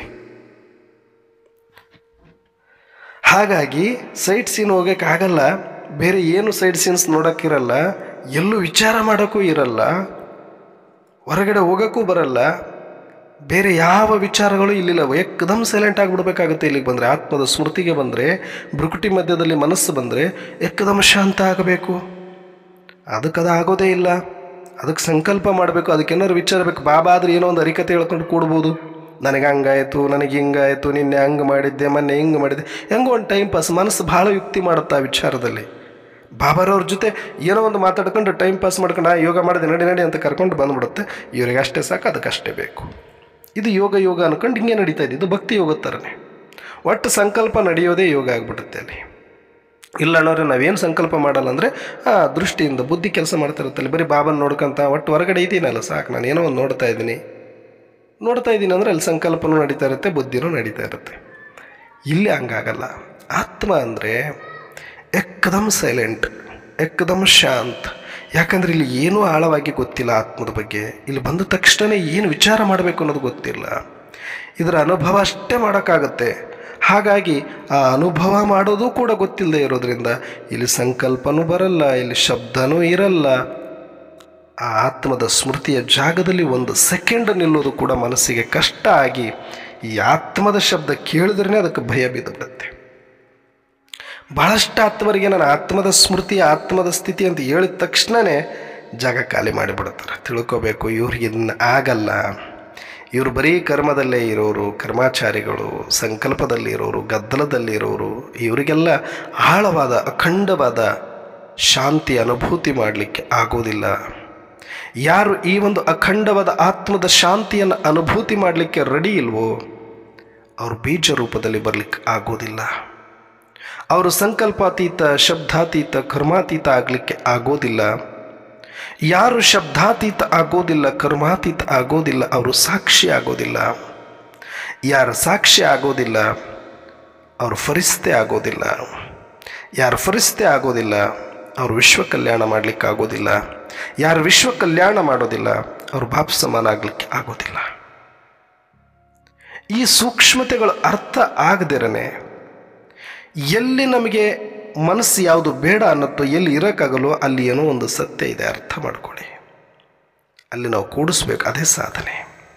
ಹಾಗಾಗಿ ಸೈಟ್ ಸೀನ್ ಹೋಗೋಕ್ಕಾಗಲ್ಲ ಬೇರೆ ಏನು ಸೈಡ್ ಸೀನ್ಸ್ ನೋಡೋಕ್ಕಿರಲ್ಲ ಎಲ್ಲೂ ವಿಚಾರ ಮಾಡೋಕ್ಕೂ ಇರಲ್ಲ ಹೊರಗಡೆ ಹೋಗೋಕ್ಕೂ ಬರಲ್ಲ ಬೇರೆ ಯಾವ ವಿಚಾರಗಳು ಇಲ್ಲಿಲ್ಲ ಏಕದಮ್ ಸೈಲೆಂಟ್ ಆಗಿಬಿಡ್ಬೇಕಾಗುತ್ತೆ ಇಲ್ಲಿಗೆ ಬಂದರೆ ಆತ್ಮದ ಸ್ಮೃತಿಗೆ ಬಂದರೆ ಬೃಕುಟಿ ಮಧ್ಯದಲ್ಲಿ ಮನಸ್ಸು ಬಂದರೆ ಏಕದಮ್ ಶಾಂತ ಆಗಬೇಕು ಅದಕ್ಕೆ ಅದು ಆಗೋದೇ ಇಲ್ಲ ಅದಕ್ಕೆ ಸಂಕಲ್ಪ ಮಾಡಬೇಕು ಅದಕ್ಕೇನಾದ್ರು ವಿಚಾರ ಬೇಕು ಬಾಬಾ ಆದ್ರೆ ಏನೋ ಒಂದು ಅರಿಕತೆ ಹೇಳ್ಕೊಂಡು ಕೂಡ್ಬೋದು ನನಗೆ ಹಂಗಾಯಿತು ನನಗೆ ಹಿಂಗಾಯಿತು ನಿನ್ನೆ ಹಂಗೆ ಮಾಡಿದ್ದೆ ಮೊನ್ನೆ ಹಿಂಗೆ ಮಾಡಿದ್ದೆ ಹೆಂಗೋ ಒಂದು ಟೈಮ್ ಪಾಸ್ ಮನಸ್ಸು ಭಾಳ ಯುಕ್ತಿ ಮಾಡುತ್ತೆ ಆ ವಿಚಾರದಲ್ಲಿ ಬಾಬಾರವ್ರ ಜೊತೆ ಏನೋ ಒಂದು ಮಾತಾಡ್ಕೊಂಡು ಟೈಮ್ ಪಾಸ್ ಮಾಡ್ಕೊಂಡು ಆ ಯೋಗ ಮಾಡಿದೆ ನಡಿ ನಡಿ ಅಂತ ಕರ್ಕೊಂಡು ಬಂದ್ಬಿಡುತ್ತೆ ಇವರಿಗೆ ಅಷ್ಟೇ ಸಾಕು ಅದಕ್ಕಷ್ಟೇ ಬೇಕು ಇದು ಯೋಗ ಯೋಗ ಅನ್ಕೊಂಡು ಹಿಂಗೆ ನಡೀತಾ ಇದೆ ಇದು ಭಕ್ತಿ ಯೋಗದ ಥರನೇ ಒಟ್ಟು ಸಂಕಲ್ಪ ನಡೆಯೋದೇ ಯೋಗ ಆಗ್ಬಿಡುತ್ತೆ ಅಲ್ಲಿ ಇಲ್ಲ ಅನ್ನೋರು ನಾವೇನು ಸಂಕಲ್ಪ ಮಾಡಲ್ಲ ಅಂದರೆ ಆ ದೃಷ್ಟಿಯಿಂದ ಬುದ್ಧಿ ಕೆಲಸ ಮಾಡ್ತಿರುತ್ತಲ್ಲಿ ಬರೀ ಬಾಬನ್ ನೋಡ್ಕೊಂತ ಒಟ್ಟು ಹೊರಗಡೆ ಇದ್ದೀನಲ್ಲ ಸಾಕು ನಾನು ಏನೋ ಒಂದು ನೋಡ್ತಾ ಇದ್ದೀನಿ ನೋಡ್ತಾ ಇದ್ದೀನಿ ಅಂದರೆ ಅಲ್ಲಿ ಸಂಕಲ್ಪನೂ ನಡೀತಾ ಇರುತ್ತೆ ಬುದ್ಧಿನೂ ನಡೀತಾ ಇರುತ್ತೆ ಇಲ್ಲಿ ಹಂಗಾಗಲ್ಲ ಆತ್ಮ ಅಂದರೆ ಎಕ್ಕದಮ್ ಸೈಲೆಂಟ್ ಎಕ್ಕದಮ್ ಶಾಂತ್ ಯಾಕಂದರೆ ಇಲ್ಲಿ ಏನೂ ಆಳವಾಗಿ ಗೊತ್ತಿಲ್ಲ ಆತ್ಮದ ಬಗ್ಗೆ ಇಲ್ಲಿ ಬಂದ ತಕ್ಷಣ ಏನು ವಿಚಾರ ಮಾಡಬೇಕು ಅನ್ನೋದು ಗೊತ್ತಿಲ್ಲ ಇದರ ಅನುಭವ ಅಷ್ಟೇ ಮಾಡೋಕ್ಕಾಗತ್ತೆ ಹಾಗಾಗಿ ಆ ಅನುಭವ ಮಾಡೋದು ಕೂಡ ಗೊತ್ತಿಲ್ಲದೆ ಇರೋದ್ರಿಂದ ಇಲ್ಲಿ ಸಂಕಲ್ಪನೂ ಬರಲ್ಲ ಇಲ್ಲಿ ಶಬ್ದನೂ ಇರಲ್ಲ ಆ ಆತ್ಮದ ಸ್ಮೃತಿಯ ಜಾಗದಲ್ಲಿ ಒಂದು ಸೆಕೆಂಡ್ ನಿಲ್ಲೋದು ಕೂಡ ಮನಸ್ಸಿಗೆ ಕಷ್ಟ ಆಗಿ ಈ ಆತ್ಮದ ಶಬ್ದ ಕೇಳಿದ್ರೇ ಅದಕ್ಕೆ ಭಯ ಬಿದ್ದುಬಿಡುತ್ತೆ ಭಾಳಷ್ಟು ಆತ್ಮರಿಗೆ ನಾನು ಆತ್ಮದ ಸ್ಮೃತಿ ಆತ್ಮದ ಸ್ಥಿತಿ ಅಂತ ಹೇಳಿದ ತಕ್ಷಣವೇ ಜಾಗ ಖಾಲಿ ಮಾಡಿಬಿಡ್ತಾರೆ ತಿಳ್ಕೋಬೇಕು ಇವ್ರಿಗೆ ಇದನ್ನ ಆಗಲ್ಲ ಇವರು ಬರೀ ಕರ್ಮದಲ್ಲೇ ಇರೋರು ಕರ್ಮಾಚಾರಿಗಳು ಸಂಕಲ್ಪದಲ್ಲಿ ಇರೋರು ಗದ್ದಲದಲ್ಲಿ ಇರೋರು ಇವರಿಗೆಲ್ಲ ಆಳವಾದ ಅಖಂಡವಾದ ಶಾಂತಿ ಅನುಭೂತಿ ಮಾಡಲಿಕ್ಕೆ ಆಗೋದಿಲ್ಲ ಯಾರು ಈ ಒಂದು ಅಖಂಡವಾದ ಆತ್ಮದ ಶಾಂತಿಯನ್ನು ಅನುಭೂತಿ ಮಾಡಲಿಕ್ಕೆ ರೆಡಿ ಇಲ್ವೋ ಅವರು ಬೀಜ ರೂಪದಲ್ಲಿ ಬರಲಿಕ್ಕೆ ಆಗೋದಿಲ್ಲ ಅವರು ಸಂಕಲ್ಪಾತೀತ ಶಬ್ದಾತೀತ ಕರ್ಮಾತೀತ ಆಗಲಿಕ್ಕೆ ಆಗೋದಿಲ್ಲ ಯಾರು ಶಬ್ದಾತೀತ ಆಗೋದಿಲ್ಲ ಕರ್ಮಾತೀತ ಆಗೋದಿಲ್ಲ ಅವರು ಸಾಕ್ಷಿ ಆಗೋದಿಲ್ಲ ಯಾರು ಸಾಕ್ಷಿ ಆಗೋದಿಲ್ಲ ಅವರು ಫರಿಸ್ತೆ ಆಗೋದಿಲ್ಲ ಯಾರು ಫರಿಸ್ತೆ ಆಗೋದಿಲ್ಲ ಅವರು ವಿಶ್ವ ಕಲ್ಯಾಣ ಮಾಡಲಿಕ್ಕೆ ಆಗೋದಿಲ್ಲ ಯಾರು ವಿಶ್ವ ಕಲ್ಯಾಣ ಮಾಡೋದಿಲ್ಲ ಅವರು ಬಾಪ್ ಸಮಾನ ಆಗಲಿಕ್ಕೆ ಆಗೋದಿಲ್ಲ ಈ ಸೂಕ್ಷ್ಮತೆಗಳು ಅರ್ಥ ಆಗದಿರನೆ ಎಲ್ಲಿ ನಮಗೆ ಮನಸ್ಸು ಯಾವುದು ಬೇಡ ಅನ್ನತ್ತೋ ಎಲ್ಲಿ ಇರೋಕ್ಕಾಗಲ್ಲೋ ಅಲ್ಲಿ ಏನೋ ಒಂದು ಸತ್ಯ ಇದೆ ಅರ್ಥ ಮಾಡ್ಕೊಳ್ಳಿ ಅಲ್ಲಿ ನಾವು ಕೂಡಿಸ್ಬೇಕು ಅದೇ ಸಾಧನೆ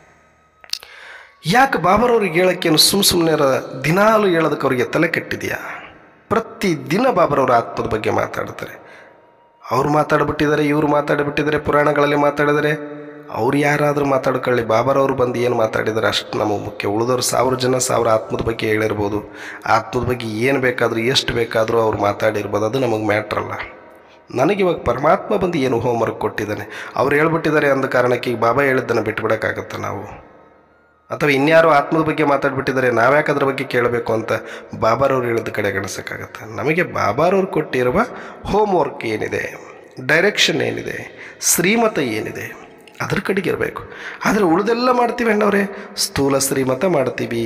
ಯಾಕೆ ಬಾಬರವ್ರಿಗೆ ಹೇಳೋಕ್ಕೇನು ಸುಮ್ಮ ಸುಮ್ಮನೆ ದಿನಾಲು ಹೇಳೋದಕ್ಕೆ ಅವ್ರಿಗೆ ತಲೆ ಕೆಟ್ಟಿದೆಯಾ ಪ್ರತಿ ದಿನ ಬಾಬರವ್ರ ಆತ್ಮದ ಬಗ್ಗೆ ಮಾತಾಡ್ತಾರೆ ಅವ್ರು ಮಾತಾಡ್ಬಿಟ್ಟಿದ್ದಾರೆ ಇವ್ರು ಮಾತಾಡಿಬಿಟ್ಟಿದ್ದಾರೆ ಪುರಾಣಗಳಲ್ಲಿ ಮಾತಾಡಿದರೆ ಅವ್ರು ಯಾರಾದರೂ ಮಾತಾಡ್ಕೊಳ್ಳಿ ಬಾಬರವ್ರು ಬಂದು ಏನು ಮಾತಾಡಿದ್ದಾರೆ ಅಷ್ಟು ನಮಗೆ ಮುಖ್ಯ ಉಳಿದವ್ರು ಸಾವಿರ ಜನ ಸಾವಿರ ಆತ್ಮದ ಬಗ್ಗೆ ಹೇಳಿರ್ಬೋದು ಆತ್ಮದ ಬಗ್ಗೆ ಏನು ಬೇಕಾದರೂ ಎಷ್ಟು ಬೇಕಾದರೂ ಅವ್ರು ಮಾತಾಡಿರ್ಬೋದು ಅದು ನಮಗೆ ಮ್ಯಾಟ್ರಲ್ಲ ನನಗಿವಾಗ ಪರಮಾತ್ಮ ಬಂದು ಏನು ಹೋಮ್ವರ್ಕ್ ಕೊಟ್ಟಿದ್ದಾನೆ ಅವ್ರು ಹೇಳ್ಬಿಟ್ಟಿದ್ದಾರೆ ಅಂದ ಕಾರಣಕ್ಕೆ ಈಗ ಬಾಬಾ ಹೇಳಿದ್ದನ್ನು ಬಿಟ್ಬಿಡೋಕ್ಕಾಗತ್ತೆ ನಾವು ಅಥವಾ ಇನ್ಯಾರೋ ಆತ್ಮದ ಬಗ್ಗೆ ಮಾತಾಡ್ಬಿಟ್ಟಿದ್ದಾರೆ ನಾವ್ಯಾಕೆ ಅದ್ರ ಬಗ್ಗೆ ಕೇಳಬೇಕು ಅಂತ ಬಾಬಾರವ್ರು ಹೇಳಿದ ಕಡೆ ಗಣಿಸೋಕ್ಕಾಗತ್ತೆ ನಮಗೆ ಬಾಬಾರವ್ರು ಕೊಟ್ಟಿರುವ ಹೋಮ್ವರ್ಕ್ ಏನಿದೆ ಡೈರೆಕ್ಷನ್ ಏನಿದೆ ಶ್ರೀಮತ ಏನಿದೆ ಅದ್ರ ಕಡೆಗೆ ಇರಬೇಕು ಆದರೆ ಉಳಿದೆಲ್ಲ ಮಾಡ್ತೀವಿ ಅಣ್ಣವ್ರೆ ಸ್ಥೂಲ ಶ್ರೀಮತ ಮಾಡ್ತೀವಿ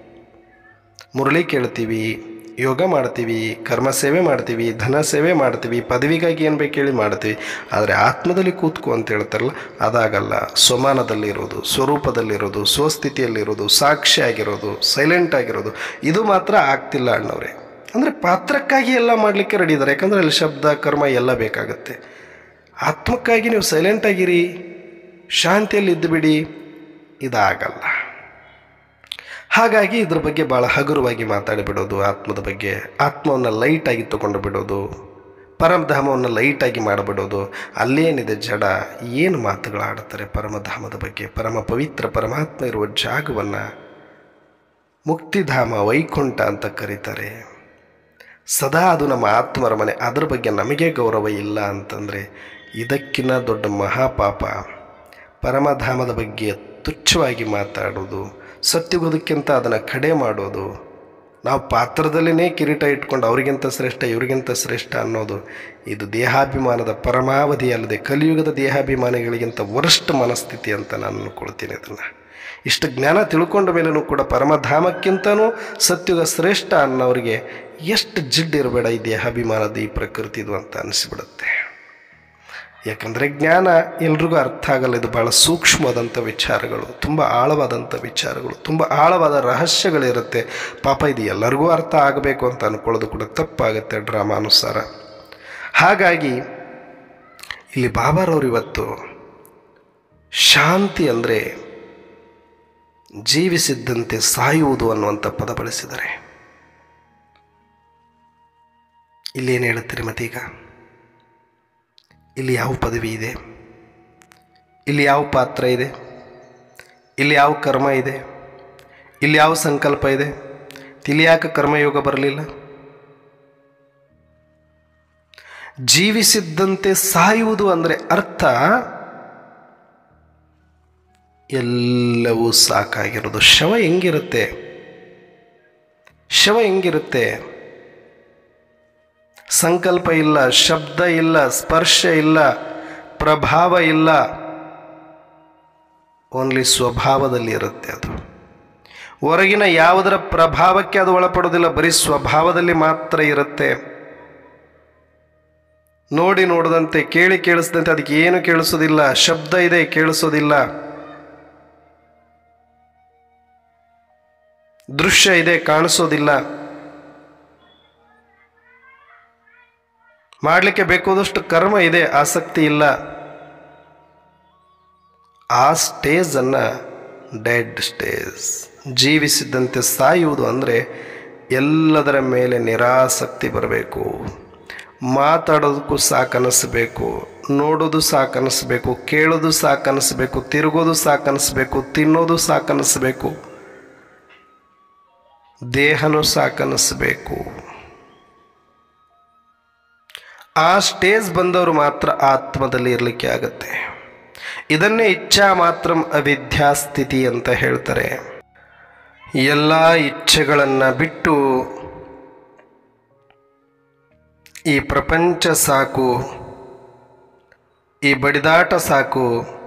ಮುರಳಿ ಕೇಳ್ತೀವಿ ಯೋಗ ಮಾಡ್ತೀವಿ ಕರ್ಮ ಸೇವೆ ಮಾಡ್ತೀವಿ ಧನ ಸೇವೆ ಮಾಡ್ತೀವಿ ಪದವಿಗಾಗಿ ಏನು ಬೇಕು ಹೇಳಿ ಮಾಡ್ತೀವಿ ಆದರೆ ಆತ್ಮದಲ್ಲಿ ಕೂತ್ಕೊ ಅಂತ ಹೇಳ್ತಾರಲ್ಲ ಅದಾಗಲ್ಲ ಸ್ವಮಾನದಲ್ಲಿರೋದು ಸ್ವರೂಪದಲ್ಲಿರೋದು ಸ್ವಸ್ಥಿತಿಯಲ್ಲಿರೋದು ಸಾಕ್ಷಿಯಾಗಿರೋದು ಸೈಲೆಂಟ್ ಆಗಿರೋದು ಇದು ಮಾತ್ರ ಆಗ್ತಿಲ್ಲ ಅಣ್ಣವ್ರೆ ಅಂದರೆ ಪಾತ್ರಕ್ಕಾಗಿ ಎಲ್ಲ ಮಾಡಲಿಕ್ಕೆ ರೆಡಿ ಇದ್ದಾರೆ ಯಾಕಂದರೆ ಅಲ್ಲಿ ಶಬ್ದ ಕರ್ಮ ಎಲ್ಲ ಬೇಕಾಗುತ್ತೆ ಆತ್ಮಕ್ಕಾಗಿ ನೀವು ಸೈಲೆಂಟ್ ಆಗಿರಿ ಶಾಂತಿಯಲ್ಲಿ ಇದ್ದುಬಿಡಿ ಇದಾಗಲ್ಲ ಹಾಗಾಗಿ ಇದ್ರ ಬಗ್ಗೆ ಭಾಳ ಹಗುರವಾಗಿ ಮಾತಾಡಿಬಿಡೋದು ಆತ್ಮದ ಬಗ್ಗೆ ಆತ್ಮವನ್ನು ಲೈಟಾಗಿ ತಗೊಂಡು ಬಿಡೋದು ಪರಮಧಾಮವನ್ನು ಲೈಟಾಗಿ ಮಾಡಿಬಿಡೋದು ಅಲ್ಲೇನಿದೆ ಜಡ ಏನು ಮಾತುಗಳಾಡುತ್ತಾರೆ ಪರಮಧಾಮದ ಬಗ್ಗೆ ಪರಮ ಪವಿತ್ರ ಪರಮಾತ್ಮ ಇರುವ ಜಾಗವನ್ನು ಮುಕ್ತಿಧಾಮ ವೈಕುಂಠ ಅಂತ ಕರೀತಾರೆ ಸದಾ ಅದು ನಮ್ಮ ಆತ್ಮರ ಮನೆ ಅದ್ರ ಬಗ್ಗೆ ನಮಗೆ ಗೌರವ ಇಲ್ಲ ಅಂತಂದರೆ ಇದಕ್ಕಿಂತ ದೊಡ್ಡ ಮಹಾಪಾಪ ಪರಮಧಾಮದ ಬಗ್ಗೆ ತುಚ್ಛವಾಗಿ ಮಾತಾಡೋದು ಸತ್ಯುಗೋದಕ್ಕಿಂತ ಅದನ್ನು ಕಡೆ ಮಾಡೋದು ನಾವು ಪಾತ್ರದಲ್ಲೇ ಕಿರೀಟ ಇಟ್ಕೊಂಡು ಅವರಿಗಿಂತ ಶ್ರೇಷ್ಠ ಇವರಿಗಿಂತ ಶ್ರೇಷ್ಠ ಅನ್ನೋದು ಇದು ದೇಹಾಭಿಮಾನದ ಪರಮಾವಧಿ ಅಲ್ಲದೆ ಕಲಿಯುಗದ ದೇಹಾಭಿಮಾನಿಗಳಿಗಿಂತ ವರಿಷ್ಠ ಮನಸ್ಥಿತಿ ಅಂತ ನಾನು ಅನ್ಕೊಳ್ತೀನಿ ಅದನ್ನು ಇಷ್ಟು ಜ್ಞಾನ ತಿಳ್ಕೊಂಡ ಮೇಲೂ ಕೂಡ ಪರಮಧಾಮಕ್ಕಿಂತನೂ ಸತ್ಯುಗ ಶ್ರೇಷ್ಠ ಅನ್ನೋರಿಗೆ ಎಷ್ಟು ಜಿಡ್ಡು ಇರಬೇಡ ಈ ದೇಹಾಭಿಮಾನದ ಈ ಪ್ರಕೃತಿದು ಅಂತ ಅನಿಸ್ಬಿಡುತ್ತೆ ಯಾಕಂದರೆ ಜ್ಞಾನ ಎಲ್ರಿಗೂ ಅರ್ಥ ಆಗಲ್ಲ ಇದು ಭಾಳ ಸೂಕ್ಷ್ಮವಾದಂಥ ವಿಚಾರಗಳು ತುಂಬ ಆಳವಾದಂಥ ವಿಚಾರಗಳು ತುಂಬ ಆಳವಾದ ರಹಸ್ಯಗಳಿರುತ್ತೆ ಪಾಪ ಇದು ಎಲ್ಲರಿಗೂ ಅರ್ಥ ಆಗಬೇಕು ಅಂತ ಅಂದ್ಕೊಳ್ಳೋದು ಕೂಡ ತಪ್ಪಾಗುತ್ತೆ ಡ್ರಾಮಾನುಸಾರ ಹಾಗಾಗಿ ಇಲ್ಲಿ ಬಾಬಾರವ್ರು ಇವತ್ತು ಶಾಂತಿ ಅಂದರೆ ಜೀವಿಸಿದ್ದಂತೆ ಸಾಯುವುದು ಅನ್ನುವಂಥ ಪದ ಬಳಸಿದ್ದಾರೆ ಇಲ್ಲಿ ಏನು ಹೇಳುತ್ತೀರಿ ಮತ್ತೀಗ ಇಲ್ಲಿ ಯಾವ ಪದವಿ ಇದೆ ಇಲ್ಲಿ ಯಾವ ಪಾತ್ರ ಇದೆ ಇಲ್ಲಿ ಯಾವ ಕರ್ಮ ಇದೆ ಇಲ್ಲಿ ಯಾವ ಸಂಕಲ್ಪ ಇದೆ ಇಲ್ಲಿ ಯಾಕೆ ಕರ್ಮಯೋಗ ಬರಲಿಲ್ಲ ಜೀವಿಸಿದ್ದಂತೆ ಸಾಯುವುದು ಅಂದರೆ ಅರ್ಥ ಎಲ್ಲವೂ ಸಾಕಾಗಿರೋದು ಶವ ಹೆಂಗಿರುತ್ತೆ ಶವ ಹೆಂಗಿರುತ್ತೆ ಸಂಕಲ್ಪ ಇಲ್ಲ ಶಬ್ದ ಇಲ್ಲ ಸ್ಪರ್ಶ ಇಲ್ಲ ಪ್ರಭಾವ ಇಲ್ಲ ಓನ್ಲಿ ಸ್ವಭಾವದಲ್ಲಿ ಇರುತ್ತೆ ಅದು ಹೊರಗಿನ ಯಾವುದರ ಪ್ರಭಾವಕ್ಕೆ ಅದು ಒಳಪಡೋದಿಲ್ಲ ಬರೀ ಸ್ವಭಾವದಲ್ಲಿ ಮಾತ್ರ ಇರುತ್ತೆ ನೋಡಿ ನೋಡದಂತೆ ಕೇಳಿ ಕೇಳಿಸದಂತೆ ಅದಕ್ಕೆ ಏನು ಕೇಳಿಸೋದಿಲ್ಲ ಶಬ್ದ ಇದೆ ಕೇಳಿಸೋದಿಲ್ಲ ದೃಶ್ಯ ಇದೆ ಕಾಣಿಸೋದಿಲ್ಲ ಮಾಡಲಿಕ್ಕೆ ಬೇಕಾದಷ್ಟು ಕರ್ಮ ಇದೆ ಆಸಕ್ತಿ ಇಲ್ಲ ಆ ಸ್ಟೇಜನ್ನು ಡೆಡ್ ಸ್ಟೇಜ್ ಜೀವಿಸಿದ್ದಂತೆ ಸಾಯುವುದು ಅಂದರೆ ಎಲ್ಲದರ ಮೇಲೆ ನಿರಾಸಕ್ತಿ ಬರಬೇಕು ಮಾತಾಡೋದಕ್ಕೂ ಸಾಕನಿಸ್ಬೇಕು ನೋಡೋದು ಸಾಕನಿಸ್ಬೇಕು ಕೇಳೋದು ಸಾಕನಿಸ್ಬೇಕು ತಿರುಗೋದು ಸಾಕನಿಸ್ಬೇಕು ತಿನ್ನೋದು ಸಾಕನಿಸ್ಬೇಕು ದೇಹನೂ ಸಾಕನಿಸ್ಬೇಕು ಆ ಸ್ಟೇಜ್ ಬಂದವರು ಮಾತ್ರ ಆತ್ಮದಲ್ಲಿ ಇರಲಿಕ್ಕೆ ಆಗುತ್ತೆ ಇದನ್ನೇ ಇಚ್ಛಾ ಮಾತ್ರ ಅವಿದ್ಯಾ ಸ್ಥಿತಿ ಅಂತ ಹೇಳ್ತಾರೆ ಎಲ್ಲ ಇಚ್ಛೆಗಳನ್ನು ಬಿಟ್ಟು ಈ ಪ್ರಪಂಚ ಸಾಕು ಈ ಬಡಿದಾಟ ಸಾಕು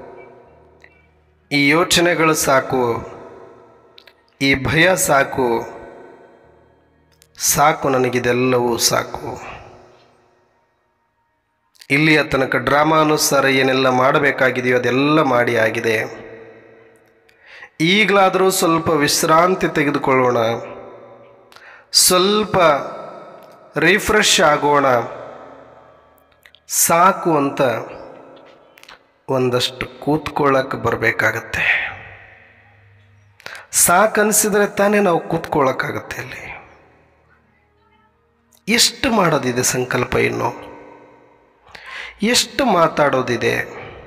ಈ ಯೋಚನೆಗಳು ಸಾಕು ಈ ಭಯ ಸಾಕು ಸಾಕು ನನಗಿದೆಲ್ಲವೂ ಸಾಕು ಇಲ್ಲಿಯ ತನಕ ಡ್ರಾಮಾನುಸಾರ ಏನೆಲ್ಲ ಮಾಡಬೇಕಾಗಿದೆಯೋ ಅದೆಲ್ಲ ಮಾಡಿ ಆಗಿದೆ ಈಗಲಾದರೂ ಸ್ವಲ್ಪ ವಿಶ್ರಾಂತಿ ತೆಗೆದುಕೊಳ್ಳೋಣ ಸ್ವಲ್ಪ ರಿಫ್ರೆಶ್ ಆಗೋಣ ಸಾಕು ಅಂತ ಒಂದಷ್ಟು ಕೂತ್ಕೊಳ್ಳೋಕೆ ಬರಬೇಕಾಗತ್ತೆ ಸಾಕನ್ಸಿದ್ರೆ ತಾನೇ ನಾವು ಕೂತ್ಕೊಳ್ಳೋಕ್ಕಾಗತ್ತೆ ಅಲ್ಲಿ ಎಷ್ಟು ಮಾಡೋದಿದೆ ಸಂಕಲ್ಪ ಇನ್ನು ಎಷ್ಟು ಮಾತಾಡೋದಿದೆ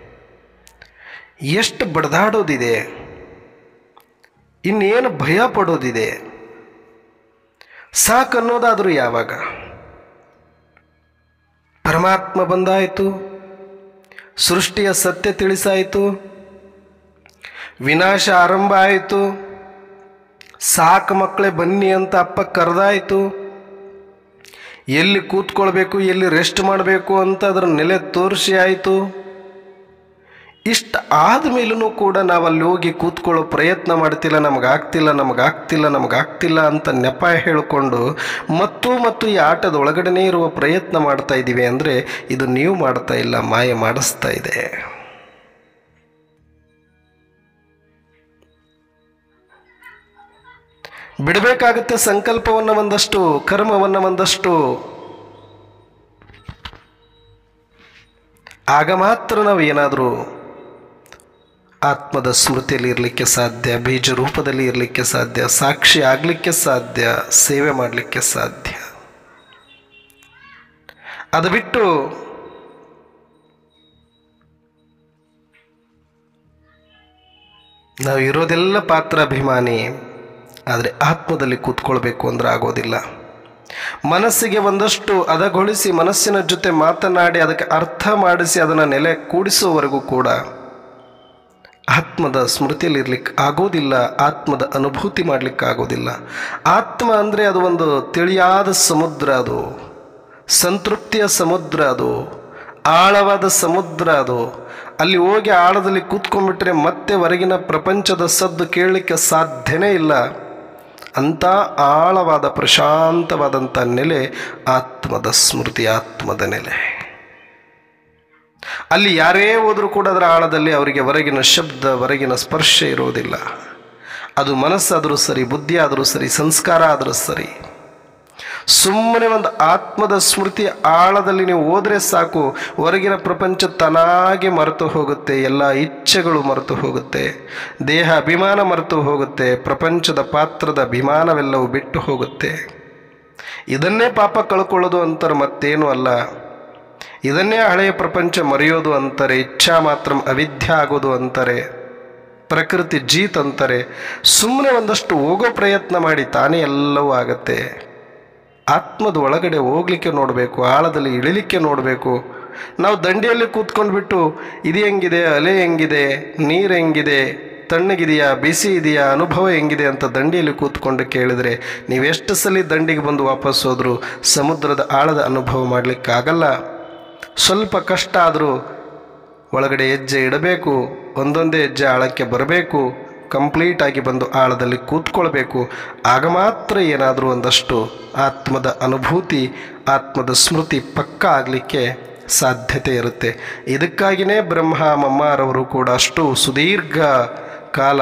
ಎಷ್ಟು ಬಡ್ದಾಡೋದಿದೆ ಇನ್ನೇನು ಭಯ ಪಡೋದಿದೆ ಸಾಕನ್ನೋದಾದರೂ ಯಾವಾಗ ಪರಮಾತ್ಮ ಬಂದಾಯಿತು ಸೃಷ್ಟಿಯ ಸತ್ಯ ತಿಳಿಸಾಯಿತು ವಿನಾಶ ಆರಂಭ ಆಯಿತು ಸಾಕು ಮಕ್ಕಳೇ ಬನ್ನಿ ಅಂತ ಅಪ್ಪ ಕರೆದಾಯಿತು ಎಲ್ಲಿ ಕೂತ್ಕೊಳ್ಬೇಕು ಎಲ್ಲಿ ರೆಸ್ಟ್ ಮಾಡಬೇಕು ಅಂತ ಅದರ ನೆಲೆ ತೋರಿಸಿ ಆಯಿತು ಇಷ್ಟ ಆದಮೇಲೂ ಕೂಡ ನಾವು ಅಲ್ಲಿ ಹೋಗಿ ಕೂತ್ಕೊಳ್ಳೋ ಪ್ರಯತ್ನ ಮಾಡ್ತಿಲ್ಲ ನಮಗಾಗ್ತಿಲ್ಲ ನಮಗಾಗ್ತಿಲ್ಲ ನಮಗಾಗ್ತಿಲ್ಲ ಅಂತ ನೆಪ ಹೇಳಿಕೊಂಡು ಮತ್ತು ಮತ್ತು ಈ ಆಟದ ಒಳಗಡೆನೇ ಇರುವ ಪ್ರಯತ್ನ ಮಾಡ್ತಾ ಇದ್ದೀವಿ ಅಂದರೆ ಇದು ನೀವು ಮಾಡ್ತಾ ಇಲ್ಲ ಮಾಯ ಮಾಡಿಸ್ತಾ ಇದೆ ಬಿಡಬೇಕಾಗುತ್ತೆ ಸಂಕಲ್ಪವನ್ನು ಒಂದಷ್ಟು ಕರ್ಮವನ್ನು ಒಂದಷ್ಟು ಆಗ ಮಾತ್ರ ನಾವು ಏನಾದರೂ ಆತ್ಮದ ಸ್ಮೃತಿಯಲ್ಲಿ ಇರಲಿಕ್ಕೆ ಸಾಧ್ಯ ಬೀಜ ರೂಪದಲ್ಲಿ ಇರಲಿಕ್ಕೆ ಸಾಧ್ಯ ಸಾಕ್ಷಿ ಆಗಲಿಕ್ಕೆ ಸಾಧ್ಯ ಸೇವೆ ಮಾಡಲಿಕ್ಕೆ ಸಾಧ್ಯ ಅದು ಬಿಟ್ಟು ನಾವು ಇರೋದೆಲ್ಲ ಪಾತ್ರ ಅಭಿಮಾನಿ ಆದರೆ ಆತ್ಮದಲ್ಲಿ ಕೂತ್ಕೊಳ್ಬೇಕು ಅಂದ್ರೆ ಆಗೋದಿಲ್ಲ ಮನಸ್ಸಿಗೆ ಒಂದಷ್ಟು ಅದಗೊಳಿಸಿ ಮನಸ್ಸಿನ ಜೊತೆ ಮಾತನಾಡಿ ಅದಕ್ಕೆ ಅರ್ಥ ಮಾಡಿಸಿ ಅದನ್ನು ನೆಲೆ ಕೂಡಿಸುವವರೆಗೂ ಕೂಡ ಆತ್ಮದ ಸ್ಮೃತಿಯಲ್ಲಿ ಇರ್ಲಿಕ್ಕೆ ಆಗೋದಿಲ್ಲ ಆತ್ಮದ ಅನುಭೂತಿ ಮಾಡಲಿಕ್ಕೆ ಆಗೋದಿಲ್ಲ ಆತ್ಮ ಅಂದರೆ ಅದು ಒಂದು ತಿಳಿಯಾದ ಸಮುದ್ರ ಅದು ಸಂತೃಪ್ತಿಯ ಸಮುದ್ರ ಅದು ಆಳವಾದ ಸಮುದ್ರ ಅದು ಅಲ್ಲಿ ಹೋಗಿ ಆಳದಲ್ಲಿ ಕೂತ್ಕೊಂಡ್ಬಿಟ್ರೆ ಮತ್ತೆ ಹೊರಗಿನ ಪ್ರಪಂಚದ ಸದ್ದು ಕೇಳಲಿಕ್ಕೆ ಸಾಧ್ಯನೇ ಇಲ್ಲ ಅಂಥ ಆಳವಾದ ಪ್ರಶಾಂತವಾದಂಥ ನೆಲೆ ಆತ್ಮದ ಸ್ಮೃತಿ ಆತ್ಮದ ನೆಲೆ ಅಲ್ಲಿ ಯಾರೇ ಹೋದರೂ ಕೂಡ ಅದರ ಆಳದಲ್ಲಿ ಅವರಿಗೆ ಹೊರಗಿನ ಶಬ್ದ ಹೊರಗಿನ ಸ್ಪರ್ಶ ಇರೋದಿಲ್ಲ ಅದು ಮನಸ್ಸಾದರೂ ಸರಿ ಬುದ್ಧಿ ಆದರೂ ಸರಿ ಸಂಸ್ಕಾರ ಆದರೂ ಸರಿ ಸುಮ್ಮನೆ ಒಂದು ಆತ್ಮದ ಸ್ಮೃತಿ ಆಳದಲ್ಲಿ ನೀವು ಹೋದರೆ ಸಾಕು ಹೊರಗಿನ ಪ್ರಪಂಚ ತನಾಗೆ ಮರೆತು ಹೋಗುತ್ತೆ ಎಲ್ಲ ಇಚ್ಛೆಗಳು ಮರೆತು ಹೋಗುತ್ತೆ ದೇಹ ಅಭಿಮಾನ ಮರೆತು ಹೋಗುತ್ತೆ ಪ್ರಪಂಚದ ಪಾತ್ರದ ಅಭಿಮಾನವೆಲ್ಲವೂ ಬಿಟ್ಟು ಹೋಗುತ್ತೆ ಇದನ್ನೇ ಪಾಪ ಕಳ್ಕೊಳ್ಳೋದು ಅಂತಾರೆ ಮತ್ತೇನು ಅಲ್ಲ ಇದನ್ನೇ ಹಳೆಯ ಪ್ರಪಂಚ ಮರೆಯೋದು ಅಂತಾರೆ ಇಚ್ಛಾ ಮಾತ್ರ ಅವಿದ್ಯೆ ಆಗೋದು ಅಂತಾರೆ ಪ್ರಕೃತಿ ಜೀತ್ ಅಂತಾರೆ ಸುಮ್ಮನೆ ಒಂದಷ್ಟು ಹೋಗೋ ಪ್ರಯತ್ನ ಮಾಡಿ ತಾನೇ ಎಲ್ಲವೂ ಆಗತ್ತೆ ಆತ್ಮದ ಒಳಗಡೆ ಹೋಗ್ಲಿಕ್ಕೆ ನೋಡಬೇಕು ಆಳದಲ್ಲಿ ಇಳಿಲಿಕ್ಕೆ ನೋಡಬೇಕು ನಾವು ದಂಡಿಯಲ್ಲಿ ಕೂತ್ಕೊಂಡ್ಬಿಟ್ಟು ಇದು ಹೆಂಗಿದೆ ಅಲೆ ಹೆಂಗಿದೆ ನೀರು ಹೆಂಗಿದೆ ತಣ್ಣಗಿದೆಯಾ ಬಿಸಿ ಇದೆಯಾ ಅನುಭವ ಹೆಂಗಿದೆ ಅಂತ ದಂಡಿಯಲ್ಲಿ ಕೂತ್ಕೊಂಡು ಕೇಳಿದರೆ ನೀವೆಷ್ಟು ಸಲ ದಂಡಿಗೆ ಬಂದು ವಾಪಸ್ ಹೋದರೂ ಸಮುದ್ರದ ಆಳದ ಅನುಭವ ಮಾಡಲಿಕ್ಕಾಗಲ್ಲ ಸ್ವಲ್ಪ ಕಷ್ಟ ಆದರೂ ಒಳಗಡೆ ಹೆಜ್ಜೆ ಇಡಬೇಕು ಒಂದೊಂದೇ ಹೆಜ್ಜೆ ಆಳಕ್ಕೆ ಬರಬೇಕು ಕಂಪ್ಲೀಟ್ ಆಗಿ ಬಂದು ಆಳದಲ್ಲಿ ಕೂತ್ಕೊಳ್ಬೇಕು ಆಗ ಮಾತ್ರ ಏನಾದರೂ ಒಂದಷ್ಟು ಆತ್ಮದ ಅನುಭೂತಿ ಆತ್ಮದ ಸ್ಮೃತಿ ಪಕ್ಕ ಆಗಲಿಕ್ಕೆ ಸಾಧ್ಯತೆ ಇರುತ್ತೆ ಇದಕ್ಕಾಗಿಯೇ ಬ್ರಹ್ಮ ಮಮ್ಮಾರವರು ಕೂಡ ಅಷ್ಟು ಸುದೀರ್ಘ ಕಾಲ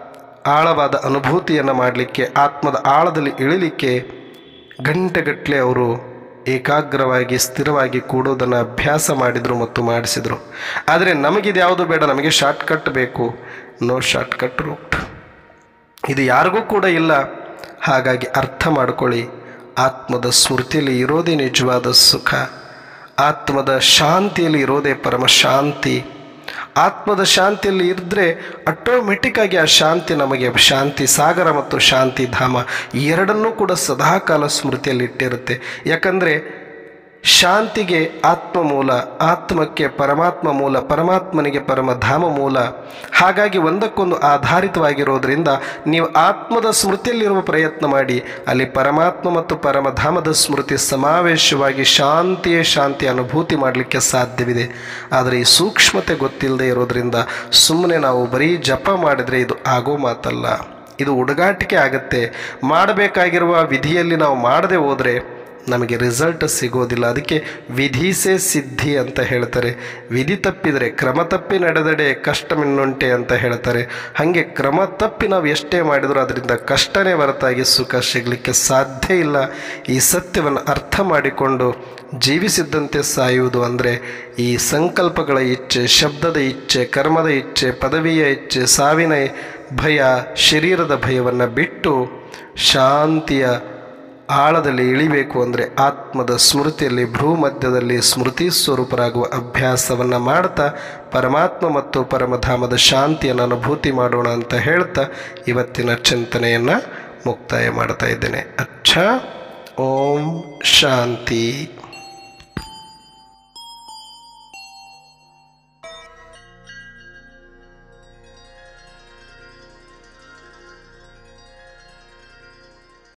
ಆಳವಾದ ಅನುಭೂತಿಯನ್ನು ಮಾಡಲಿಕ್ಕೆ ಆತ್ಮದ ಆಳದಲ್ಲಿ ಇಳಿಲಿಕ್ಕೆ ಗಂಟೆಗಟ್ಟಲೆ ಅವರು ಏಕಾಗ್ರವಾಗಿ ಸ್ಥಿರವಾಗಿ ಕೂಡೋದನ್ನು ಅಭ್ಯಾಸ ಮಾಡಿದರು ಮತ್ತು ಮಾಡಿಸಿದರು ಆದರೆ ನಮಗಿದು ಯಾವುದು ಬೇಡ ನಮಗೆ ಶಾರ್ಟ್ಕಟ್ ಬೇಕು ನೋ ಶಾರ್ಟ್ಕಟ್ ರೂಟ್ ಇದು ಯಾರಿಗೂ ಕೂಡ ಇಲ್ಲ ಹಾಗಾಗಿ ಅರ್ಥ ಮಾಡ್ಕೊಳ್ಳಿ ಆತ್ಮದ ಸ್ಮೃತಿಯಲ್ಲಿ ಇರೋದೇ ನಿಜವಾದ ಸುಖ ಆತ್ಮದ ಶಾಂತಿಯಲ್ಲಿ ಇರೋದೇ ಪರಮ ಶಾಂತಿ ಆತ್ಮದ ಶಾಂತಿಯಲ್ಲಿ ಇದ್ದರೆ ಆಟೋಮೆಟಿಕ್ ಆಗಿ ಆ ಶಾಂತಿ ನಮಗೆ ಶಾಂತಿ ಸಾಗರ ಮತ್ತು ಶಾಂತಿ ಧಾಮ ಎರಡನ್ನೂ ಕೂಡ ಸದಾಕಾಲ ಸ್ಮೃತಿಯಲ್ಲಿ ಇಟ್ಟಿರುತ್ತೆ ಯಾಕಂದರೆ ಶಾಂತಿಗೆ ಆತ್ಮ ಮೂಲ ಆತ್ಮಕ್ಕೆ ಪರಮಾತ್ಮ ಮೂಲ ಪರಮಾತ್ಮನಿಗೆ ಪರಮಧಾಮ ಮೂಲ ಹಾಗಾಗಿ ಒಂದಕ್ಕೊಂದು ಆಧಾರಿತವಾಗಿರೋದ್ರಿಂದ ನೀವು ಆತ್ಮದ ಸ್ಮೃತಿಯಲ್ಲಿರುವ ಪ್ರಯತ್ನ ಮಾಡಿ ಅಲ್ಲಿ ಪರಮಾತ್ಮ ಮತ್ತು ಪರಮಧಾಮದ ಸ್ಮೃತಿ ಸಮಾವೇಶವಾಗಿ ಶಾಂತಿಯೇ ಶಾಂತಿ ಅನುಭೂತಿ ಮಾಡಲಿಕ್ಕೆ ಸಾಧ್ಯವಿದೆ ಆದರೆ ಈ ಸೂಕ್ಷ್ಮತೆ ಗೊತ್ತಿಲ್ಲದೆ ಇರೋದ್ರಿಂದ ಸುಮ್ಮನೆ ನಾವು ಬರೀ ಜಪ ಮಾಡಿದರೆ ಇದು ಆಗೋ ಮಾತಲ್ಲ ಇದು ಹುಡುಗಾಟಿಕೆ ಆಗುತ್ತೆ ಮಾಡಬೇಕಾಗಿರುವ ವಿಧಿಯಲ್ಲಿ ನಾವು ಮಾಡದೆ ಹೋದರೆ ನಮಗೆ ರಿಸಲ್ಟ್ ಸಿಗೋದಿಲ್ಲ ಅದಕ್ಕೆ ವಿಧಿಸೇ ಸಿದ್ಧಿ ಅಂತ ಹೇಳ್ತಾರೆ ವಿಧಿ ತಪ್ಪಿದರೆ ಕ್ರಮ ತಪ್ಪಿ ನಡೆದಡೆ ಕಷ್ಟಮಿನ್ನುಂಟೆ ಅಂತ ಹೇಳ್ತಾರೆ ಹಾಗೆ ಕ್ರಮ ತಪ್ಪಿ ನಾವು ಎಷ್ಟೇ ಮಾಡಿದರೂ ಅದರಿಂದ ಕಷ್ಟನೇ ಹೊರತಾಗಿ ಸುಖ ಸಿಗಲಿಕ್ಕೆ ಸಾಧ್ಯ ಇಲ್ಲ ಈ ಸತ್ಯವನ್ನು ಅರ್ಥ ಮಾಡಿಕೊಂಡು ಜೀವಿಸಿದ್ದಂತೆ ಸಾಯುವುದು ಅಂದರೆ ಈ ಸಂಕಲ್ಪಗಳ ಇಚ್ಛೆ ಶಬ್ದದ ಇಚ್ಛೆ ಕರ್ಮದ ಇಚ್ಛೆ ಪದವಿಯ ಇಚ್ಛೆ ಸಾವಿನ ಭಯ ಶರೀರದ ಭಯವನ್ನು ಬಿಟ್ಟು ಶಾಂತಿಯ ಆಳದಲ್ಲಿ ಇಳಿಬೇಕು ಅಂದರೆ ಆತ್ಮದ ಸ್ಮೃತಿಯಲ್ಲಿ ಭ್ರೂಮಧ್ಯದಲ್ಲಿ ಸ್ಮೃತಿ ಸ್ವರೂಪರಾಗುವ ಅಭ್ಯಾಸವನ್ನು ಮಾಡ್ತಾ ಪರಮಾತ್ಮ ಮತ್ತು ಪರಮಧಾಮದ ಶಾಂತಿಯನ್ನು ಅನುಭೂತಿ ಮಾಡೋಣ ಅಂತ ಹೇಳ್ತಾ ಇವತ್ತಿನ ಚಿಂತನೆಯನ್ನು ಮುಕ್ತಾಯ ಮಾಡ್ತಾ ಇದ್ದೇನೆ ಅಚ್ಚ ಓಂ ಶಾಂತಿ